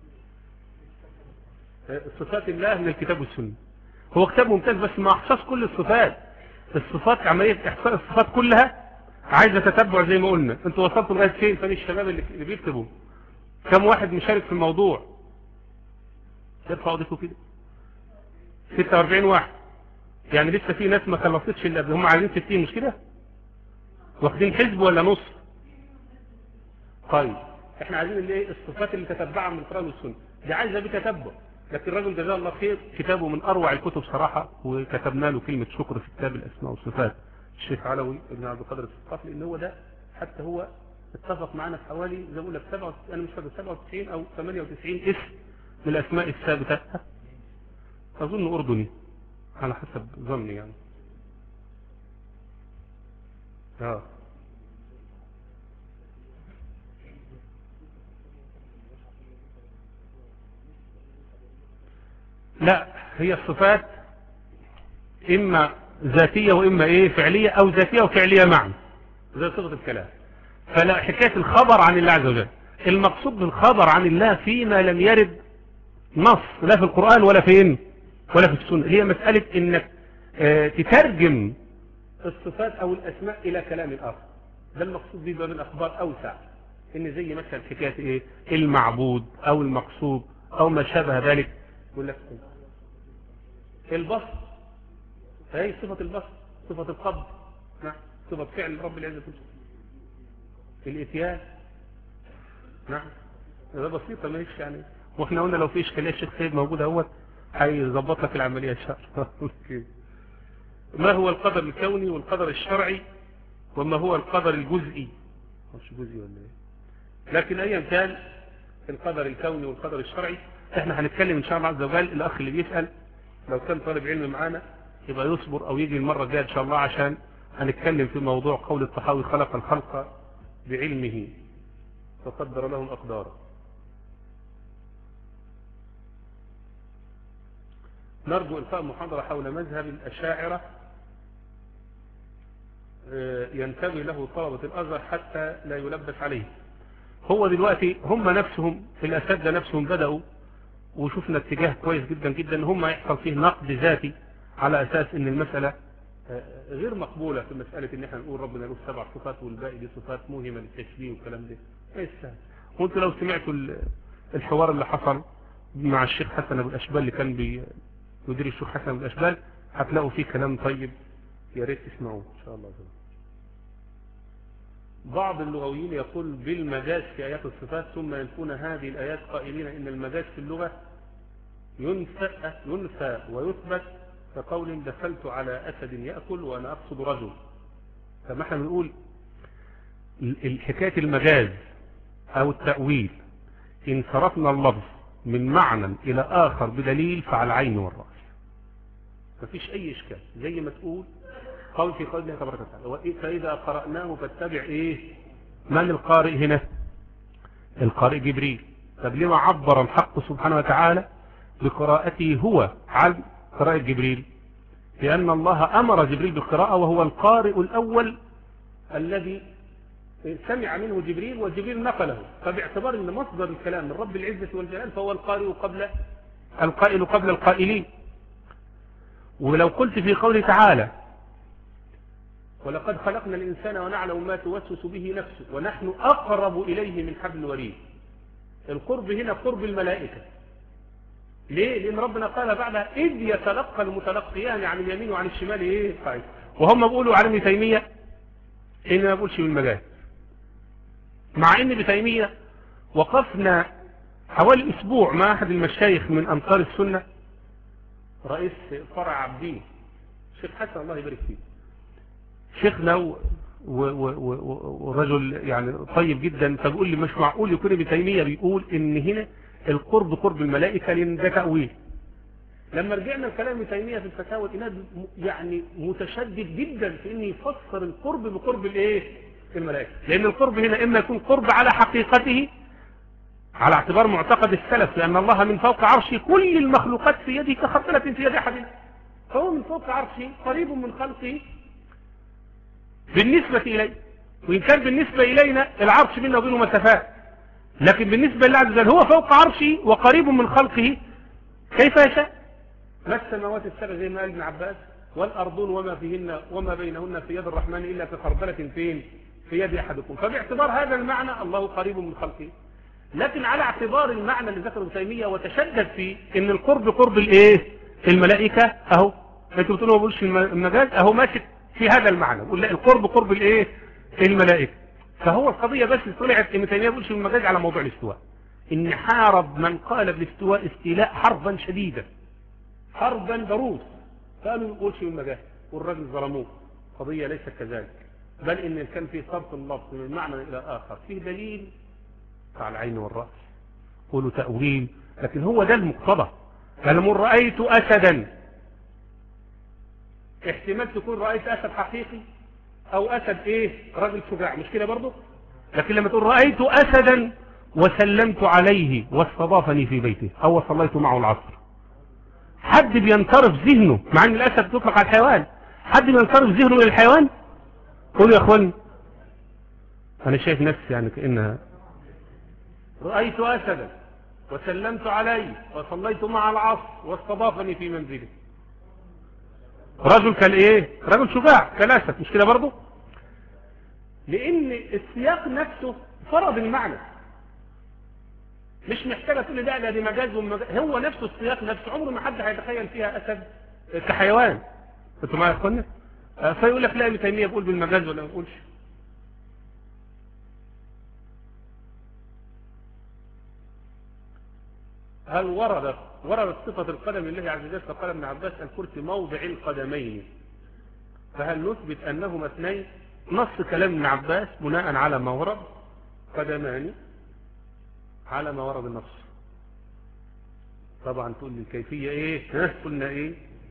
صفات الله من الكتاب والسنة هو كتاب ممتاز بس ما احصاص كل الصفات الصفات عملية احصاء الصفات كلها عايزة تتبع زي ما قلنا انتوا وصلتوا لغاية فين فين الشباب اللي بيكتبوا كم واحد مشارك في الموضوع ارفعوا ايديكم كده 46 واحد يعني لسه في ناس ما خلصتش اللي قبل هم عايزين 60 مش كده واخدين حزب ولا نص طيب احنا عايزين اللي ايه الصفات اللي تتبعها من القرآن والسنة دي عايزة بتتبع لكن الراجل جزاه الله خير كتابه من اروع الكتب صراحة وكتبنا له كلمة شكر في كتاب الاسماء والصفات الشيخ علوي ابن عبد القادر الثقاف لان هو ده حتى هو اتفق معنا في حوالي زي ما بقول لك 97 انا مش فاكر 97 او 98 اسم من الاسماء الثابته اظن اردني على حسب ظني يعني اه لا هي الصفات اما ذاتية واما ايه فعلية او ذاتية وفعلية معا زي صيغة الكلام فلا حكاية الخبر عن الله عز وجل المقصود بالخبر عن الله فيما لم يرد نص لا في القرآن ولا فين ولا في السنة هي مسألة انك اه تترجم الصفات او الاسماء الى كلام الاخر ده المقصود به باب الاخبار اوسع ان زي مثلا حكاية ايه المعبود او المقصود او ما شابه ذلك يقول لك البسط فهي صفة البسط صفة القبض نعم صفة فعل رب العزة الاتيان نعم ده بسيطة ماشي يعني واحنا قلنا لو في اشكالية الشيخ سيد موجود اهوت هيظبط لك العملية ان شاء الله ما هو القدر الكوني والقدر الشرعي وما هو القدر الجزئي مش جزئي ولا ايه لكن ايا كان القدر الكوني والقدر الشرعي احنا هنتكلم ان شاء الله عز وجل الاخ اللي بيسأل لو كان طالب علم معانا يبقى يصبر او يجي المرة الجاية ان شاء الله عشان هنتكلم في موضوع قول الطحاوي خلق الخلق بعلمه فقدر لهم أقداره نرجو إلقاء محاضرة حول مذهب الأشاعرة ينتبه له طلبة الأزهر حتى لا يلبس عليه هو دلوقتي هم نفسهم في الأساتذة نفسهم بدأوا وشفنا اتجاه كويس جدا جدا هم يحصل فيه نقد ذاتي على أساس ان المسألة غير مقبولة في مسألة ان احنا نقول ربنا له سبع صفات والباقي دي صفات موهمة للتشبيه والكلام ده ايه السهل وانتوا لو سمعتوا الحوار اللي حصل مع الشيخ حسن ابو الاشبال اللي كان بيدير الشيخ حسن ابو الاشبال هتلاقوا فيه كلام طيب يا ريت تسمعوه ان شاء الله زي. بعض اللغويين يقول بالمجاز في آيات الصفات ثم ينفون هذه الآيات قائلين إن المجاز في اللغة ينفى, ينفى ويثبت كقول دخلت على أسد يأكل وأنا أقصد رجل فما احنا بنقول الحكاية المجاز أو التأويل إن صرفنا اللفظ من معنى إلى آخر بدليل فعلى العين والرأس مفيش أي إشكال زي ما تقول قول في قول الله تبارك وتعالى فإذا قرأناه فاتبع إيه من القارئ هنا القارئ جبريل طب لما عبر الحق سبحانه وتعالى بقراءته هو عن قراءة جبريل لأن الله أمر جبريل بالقراءة وهو القارئ الأول الذي سمع منه جبريل وجبريل نقله فباعتبار أن مصدر الكلام من رب العزة والجلال فهو القارئ قبل القائل قبل القائلين ولو قلت في قوله تعالى ولقد خلقنا الإنسان ونعلم ما توسوس به نفسه ونحن أقرب إليه من حبل الوريد القرب هنا قرب الملائكة ليه؟ لأن ربنا قال بعدها إذ يتلقى المتلقيان عن اليمين وعن الشمال إيه؟ طيب وهم بيقولوا عن ابن تيمية إن ما بقولش بالمجاز مع إن ابن تيمية وقفنا حوالي أسبوع مع أحد المشايخ من أنصار السنة رئيس فرع عبدين الشيخ حسن الله يبارك فيه شيخنا ورجل يعني طيب جدا فبيقول لي مش معقول يكون ابن تيمية بيقول ان هنا القرب قرب الملائكة لان ده تأويل لما رجعنا الكلام ابن تيمية في الفتاوى الإناد يعني متشدد جدا في ان يفسر القرب بقرب الايه الملائكة لان القرب هنا اما يكون قرب على حقيقته على اعتبار معتقد السلف لأن الله من فوق عرشه كل المخلوقات في يده كخطلة في يد أحدنا فهو من فوق عرشه قريب من خلقه بالنسبة إليه وإن كان بالنسبة إلينا العرش بيننا وبينه مسافات لكن بالنسبة لله عز وجل هو فوق عرشه وقريب من خلقه كيف يشاء ما السماوات السبع زي ما قال ابن عباس والأرضون وما فيهن وما بينهن في يد الرحمن إلا كخردلة فين في يد أحدكم فباعتبار هذا المعنى الله قريب من خلقه لكن على اعتبار المعنى اللي ذكره ابن تيميه وتشدد فيه ان القرب قرب الايه الملائكه اهو انتوا بتقولوا ما بقولش المجاز اهو ماشي في هذا المعنى بقول لا القرب قرب الايه الملائكه فهو القضيه بس طلعت ابن تيميه بيقولش المجاز على موضوع الاستواء ان حارب من قال بالاستواء استيلاء حربا شديدا حربا ضروس قالوا ما بقولش المجاز والراجل ظلموه قضيه ليست كذلك بل ان كان في صرف اللفظ من معنى الى اخر فيه دليل على العين والرأس قولوا تأويل لكن هو ده المقتضى فلمن رأيت أسدا احتمال تكون رأيت أسد حقيقي أو أسد إيه راجل شجاع مش كده برضه لكن لما تقول رأيت أسدا وسلمت عليه واستضافني في بيته أو صليت معه العصر حد بينصرف ذهنه مع ان الأسد تطلق على الحيوان حد بينصرف ذهنه من الحيوان قولوا يا اخواني انا شايف نفسي يعني كأنها رأيت أسدا وسلمت عليه وصليت مع العصر واستضافني في منزله رجل كان ايه رجل شجاع كالاسد مش كده برضه لان السياق نفسه فرض المعنى مش محتاجه تقول لي لا ده دي مجاز ومجاز هو نفسه السياق نفسه عمره ما حد هيتخيل فيها اسد كحيوان انتوا معايا يا اخوانا فيقول لك لا ابن تيميه بيقول بالمجاز ولا ما بيقولش هل وردت وردت صفة القدم لله عز وجل فقال ابن عباس الكرسي موضع القدمين فهل نثبت أنهما اثنين نص كلام ابن عباس بناء على ما ورد قدمان على ما ورد النص طبعا تقول لي الكيفية ايه ها قلنا ايه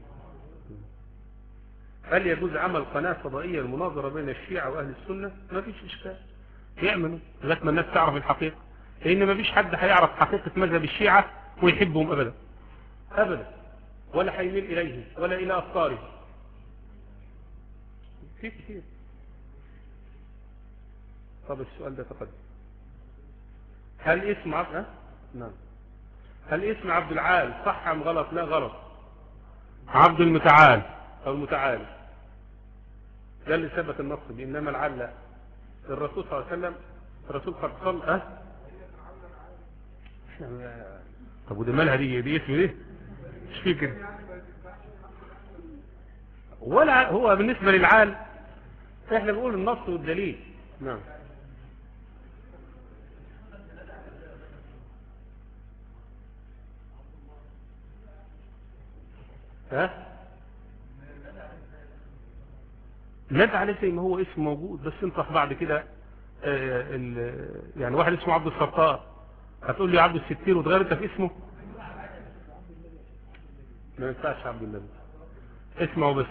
هل يجوز عمل قناة فضائية المناظرة بين الشيعة وأهل السنة ما فيش إشكال يعملوا لغايه ما الناس تعرف الحقيقة لأن ما فيش حد هيعرف حقيقة مذهب الشيعة ويحبهم أبدا أبدا ولا هيميل إليهم ولا إلى أفكارهم في كثير طب السؤال ده تقدم هل اسم عبد أه؟ نعم هل اسم عبد العال صح أم غلط لا غلط عبد المتعال أو المتعال ده اللي ثبت النص بإنما العال لا الرسول صلى الله عليه وسلم الرسول قد صلى أه؟ طب وده مالها دي دي اسم ايه مش في كده ولا هو بالنسبة للعال احنا بنقول النص والدليل نعم ها نادى عليه زي ما هو اسم موجود بس انت بعد كده آه، ال- يعني واحد اسمه عبد الستار هتقول لي عبد الستير وتغير انت في اسمه ما ينفعش عبد النبي اسمعوا بس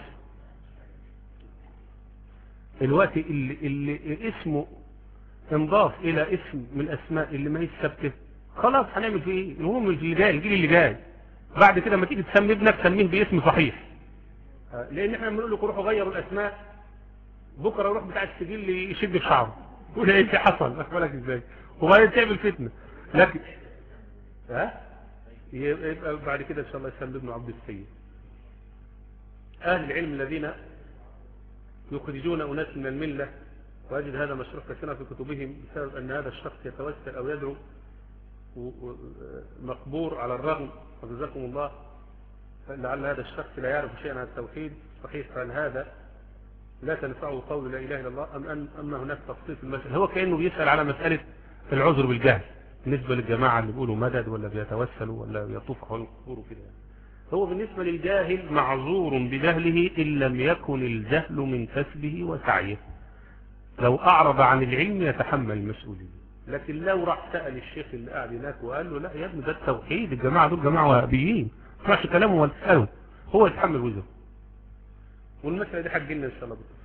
الوقت اللي, اللي اسمه انضاف الى اسم من الاسماء اللي ما هي ثابته خلاص هنعمل فيه ايه المهم اللي جاي الجيل اللي جاي بعد كده ما تيجي تسمي ابنك سميه باسم صحيح آه، لان احنا بنقول لكم روحوا غيروا الاسماء بكره يروح بتاع السجل يشد في شعره يقول ايه اللي حصل واخد بالك ازاي وبعدين تعمل فتنه لكن ها يبقى بعد كده ان شاء الله يسمي ابنه عبد السيد اهل العلم الذين يخرجون اناس من المله واجد هذا مشروع كثيرا في كتبهم بسبب ان هذا الشخص يتوسل او يدعو و- و- مقبور على الرغم وجزاكم الله لعل هذا الشخص لا يعرف شيئا عن التوحيد صحيح فهل هذا لا تنفعه قول لا اله الا الله ام ان ام هناك تفصيل في المسألة هو كانه بيسال على مساله العذر بالجهل بالنسبه للجماعه اللي بيقولوا مدد ولا بيتوسلوا ولا بيطوف حول القبور وكده هو بالنسبه للجاهل معذور بجهله ان لم يكن الجهل من كسبه وسعيه لو اعرض عن العلم يتحمل المسؤوليه لكن لو راح سال الشيخ اللي قاعد هناك وقال له لا يا ابني ده التوحيد الجماعه دول جماعه وهابيين ما تسمعش كلامه ولا تساله هو يتحمل وزره والمسألة دي حجلنا إن شاء الله بالتفصيل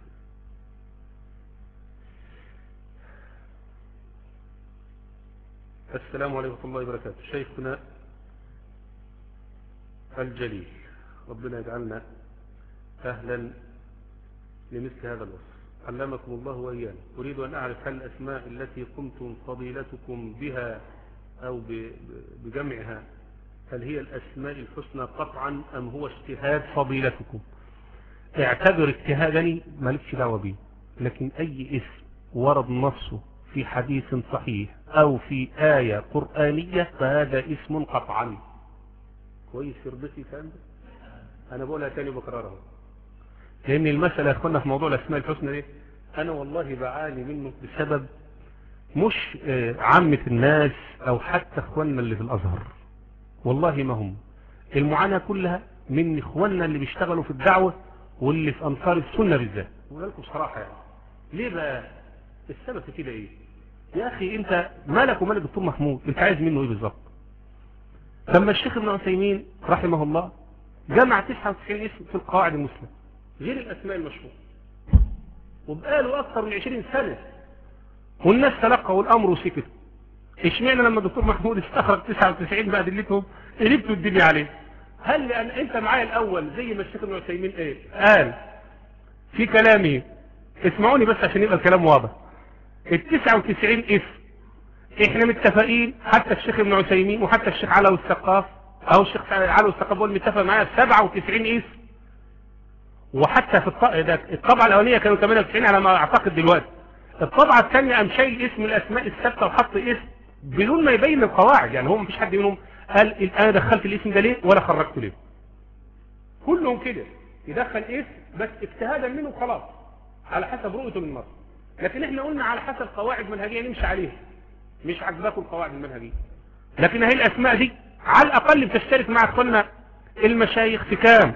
السلام عليكم ورحمة الله وبركاته شيخنا الجليل ربنا يجعلنا أهلا لمثل هذا الوصف علمكم الله وإيانا أريد أن أعرف هل الأسماء التي قمتم فضيلتكم بها أو ب- ب- بجمعها هل هي الأسماء الحسنى قطعا أم هو اجتهاد فضيلتكم اعتبر اجتهادني مالكش دعوه بيه لكن اي اسم ورد نصه في حديث صحيح او في آية قرآنية فهذا اسم قطعا كويس يرضيكي كلام ده انا بقولها تاني وبكررها لان المسألة يا اخوانا في موضوع الاسماء الحسنى دي انا والله بعاني منه بسبب مش آه، عامة الناس او حتى اخواننا اللي في الازهر والله ما هم المعاناة كلها من اخواننا اللي بيشتغلوا في الدعوة واللي في انصار السنة بالذات وقالكم صراحة يعني ليه بقى السبب في كده ايه يا اخي انت مالك ومال الدكتور محمود انت عايز منه ايه بالظبط لما الشيخ ابن عثيمين رحمه الله جمع 99 اسم في القواعد المسلمة غير الاسماء المشهورة وبقاله اكثر من 20 سنة والناس تلقوا الامر وسكتوا اشمعنى لما الدكتور محمود استخرج 99 بأدلتهم قلبتوا الدنيا عليه هل لأن انت معايا الاول زي ما الشيخ ابن عثيمين ايه قال في كلامي اسمعوني بس عشان يبقى الكلام واضح ال 99 اسم احنا متفقين حتى الشيخ ابن عثيمين وحتى الشيخ علوي الثقاف او الشيخ علوي الثقاف هو اللي متفق معايا 97 اسم وحتى في الط- ده الطبعة الاولانية كانوا 98 على ما اعتقد دلوقتي الطبعة الثانية قام شايل اسم الاسماء الثابتة وحط اسم بدون ما يبين القواعد يعني هو مفيش حد منهم قال انا دخلت الاسم ده ليه ولا خرجته ليه كلهم كده يدخل اسم بس اجتهادا منه خلاص على حسب رؤيته من مصر لكن احنا قلنا على حسب قواعد منهجية نمشي عليها مش عجباكم القواعد المنهجية لكن هي الاسماء دي على الاقل بتشترك مع اخواننا المشايخ في كام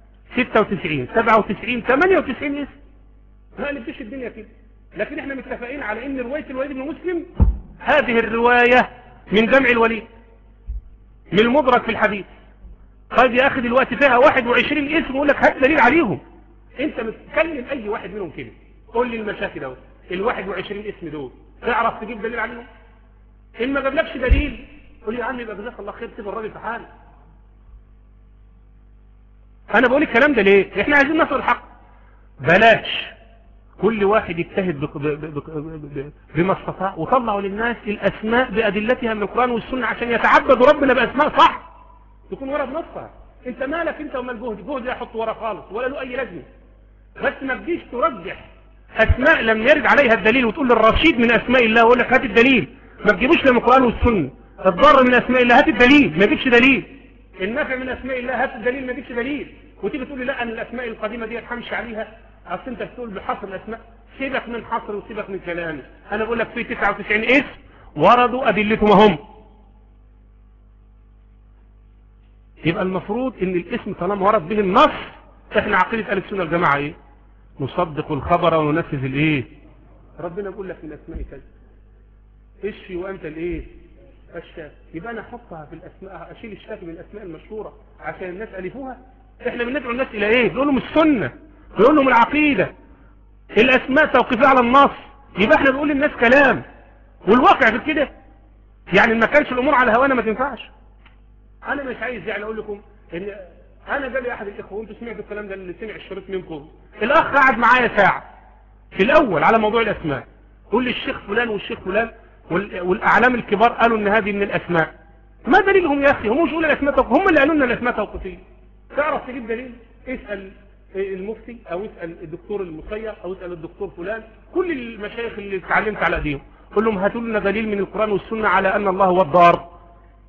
96 97 98 اسم ما قلبتش الدنيا كده لكن احنا متفقين على ان رواية الوليد بن مسلم هذه الرواية من جمع الوليد من المدرك في الحديث طيب يا اخي دلوقتي فيها 21 اسم يقول لك هات دليل عليهم انت بتكلم اي واحد منهم كده قول لي المشاكل اهو ال 21 اسم دول تعرف تجيب دليل عليهم ان ما جابلكش دليل قول لي يا عم يبقى جزاك الله خير سيب الراجل في حاله انا بقول الكلام ده ليه احنا عايزين نصل الحق بلاش كل واحد يجتهد بق- ب- ب- ب- ب- بما استطاع وطلعوا للناس الاسماء بادلتها من القران والسنه عشان يتعبدوا ربنا باسماء صح تكون ورا بنصها انت مالك انت وما الجهد جهد لا يحط ورا خالص ولا له اي لازمه بس ما تجيش ترجح اسماء لم يرد عليها الدليل وتقول للرشيد من اسماء الله ويقول لك هات الدليل ما تجيبوش من القران والسنه الضر من اسماء الله هات الدليل ما تجيبش دليل النافع من اسماء الله هات الدليل ما تجيبش دليل وتيجي تقول لي لا انا الاسماء القديمه دي همشي عليها اصل انت بتقول بحصر الاسماء سيبك من حصر وسيبك من كلامي انا بقول لك في 99 اسم وردوا ادلتهم هم يبقى المفروض ان الاسم طالما ورد به النص احنا عقيده اهل السنه والجماعه ايه نصدق الخبر وننفذ الايه ربنا بيقول لك من اسماء كذا اشفي وانت الايه الشافي يبقى انا احطها في الاسماء اشيل الشافي من الاسماء المشهوره عشان الناس الفوها احنا بندعو الناس الى ايه نقول لهم السنه نقول لهم العقيده الاسماء توقيفيه على النص يبقى احنا بنقول للناس كلام والواقع في كده يعني ما كانش الامور على هوانا ما تنفعش انا مش عايز يعني اقول لكم ان انا جالي احد الاخوه وانتوا سمعتوا الكلام ده اللي سمع الشريط منكم الاخ قعد معايا ساعه في الاول على موضوع الاسماء يقول لي الشيخ فلان والشيخ فلان وال- والاعلام الكبار قالوا ان هذه من الاسماء ما دليلهم يا اخي هم مش يقولوا الاسماء توقيفيه هم اللي قالوا لنا الاسماء توقيفيه تعرف تجيب دليل اسال المفتي او اسال الدكتور المصير او اسال الدكتور فلان كل المشايخ اللي اتعلمت على ايديهم قول لهم هاتوا لنا دليل من القران والسنه على ان الله هو الضار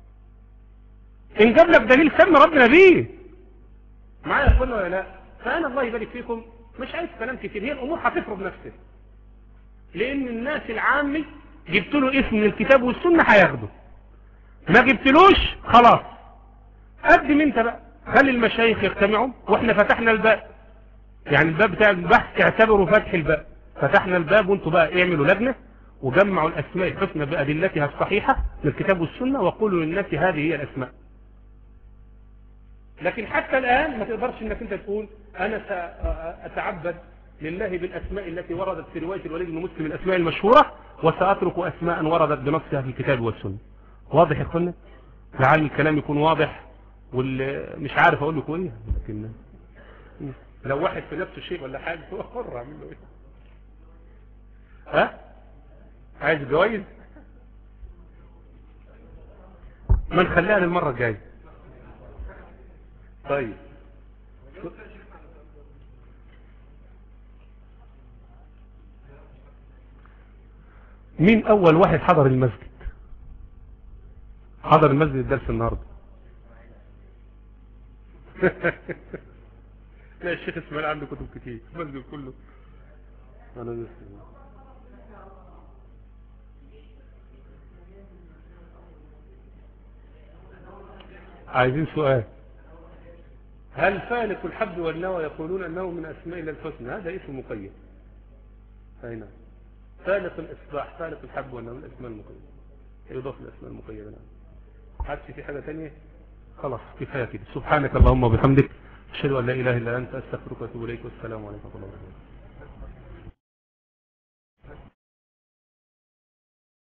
ان جاب لك دليل سمي ربنا بيه معايا يا اخوانا ولا لا فانا الله يبارك فيكم مش عايز كلام كتير هي الامور هتفرض نفسها لان الناس العامي جبت له اسم من الكتاب والسنه هياخده ما جبتلوش خلاص قدم انت بقى خلي المشايخ يجتمعوا واحنا فتحنا الباب يعني الباب بتاع البحث اعتبروا فتح الباب فتحنا الباب وانتوا بقى اعملوا لجنه وجمعوا الاسماء الحسنى بادلتها الصحيحه من الكتاب والسنه وقولوا للناس هذه هي الاسماء لكن حتى الآن ما تقدرش انك انت تقول انا سأتعبد لله بالاسماء التي وردت في رواية الوليد بن مسلم الاسماء المشهورة وسأترك اسماء وردت بنصها في الكتاب والسنة واضح يا اخوانا لعل الكلام يكون واضح والمش عارف اقول لكم ايه لكن لو واحد في نفسه شيء ولا حاجة هو حر اعمل له ايه ها عايز جوائز ما نخليها للمرة الجاية طيب مين اول واحد حضر المسجد حضر المسجد الدرس النهاردة لا الشيخ اسماعيل عنده كتب كتير المسجد كله انا بس عايزين سؤال هل فالق الحب والنوى يقولون أنه من أسماء الله الحسنى هذا اسم مقيد أي نعم فالق الإصباح فالق الحب والنوى من الأسماء المقيدة يضاف الأسماء المقيدة نعم حدش في حاجة تانية خلاص كفاية كده سبحانك اللهم وبحمدك أشهد أن لا إله إلا أنت أستغفرك وأتوب إليك والسلام عليكم ورحمة الله وبركاته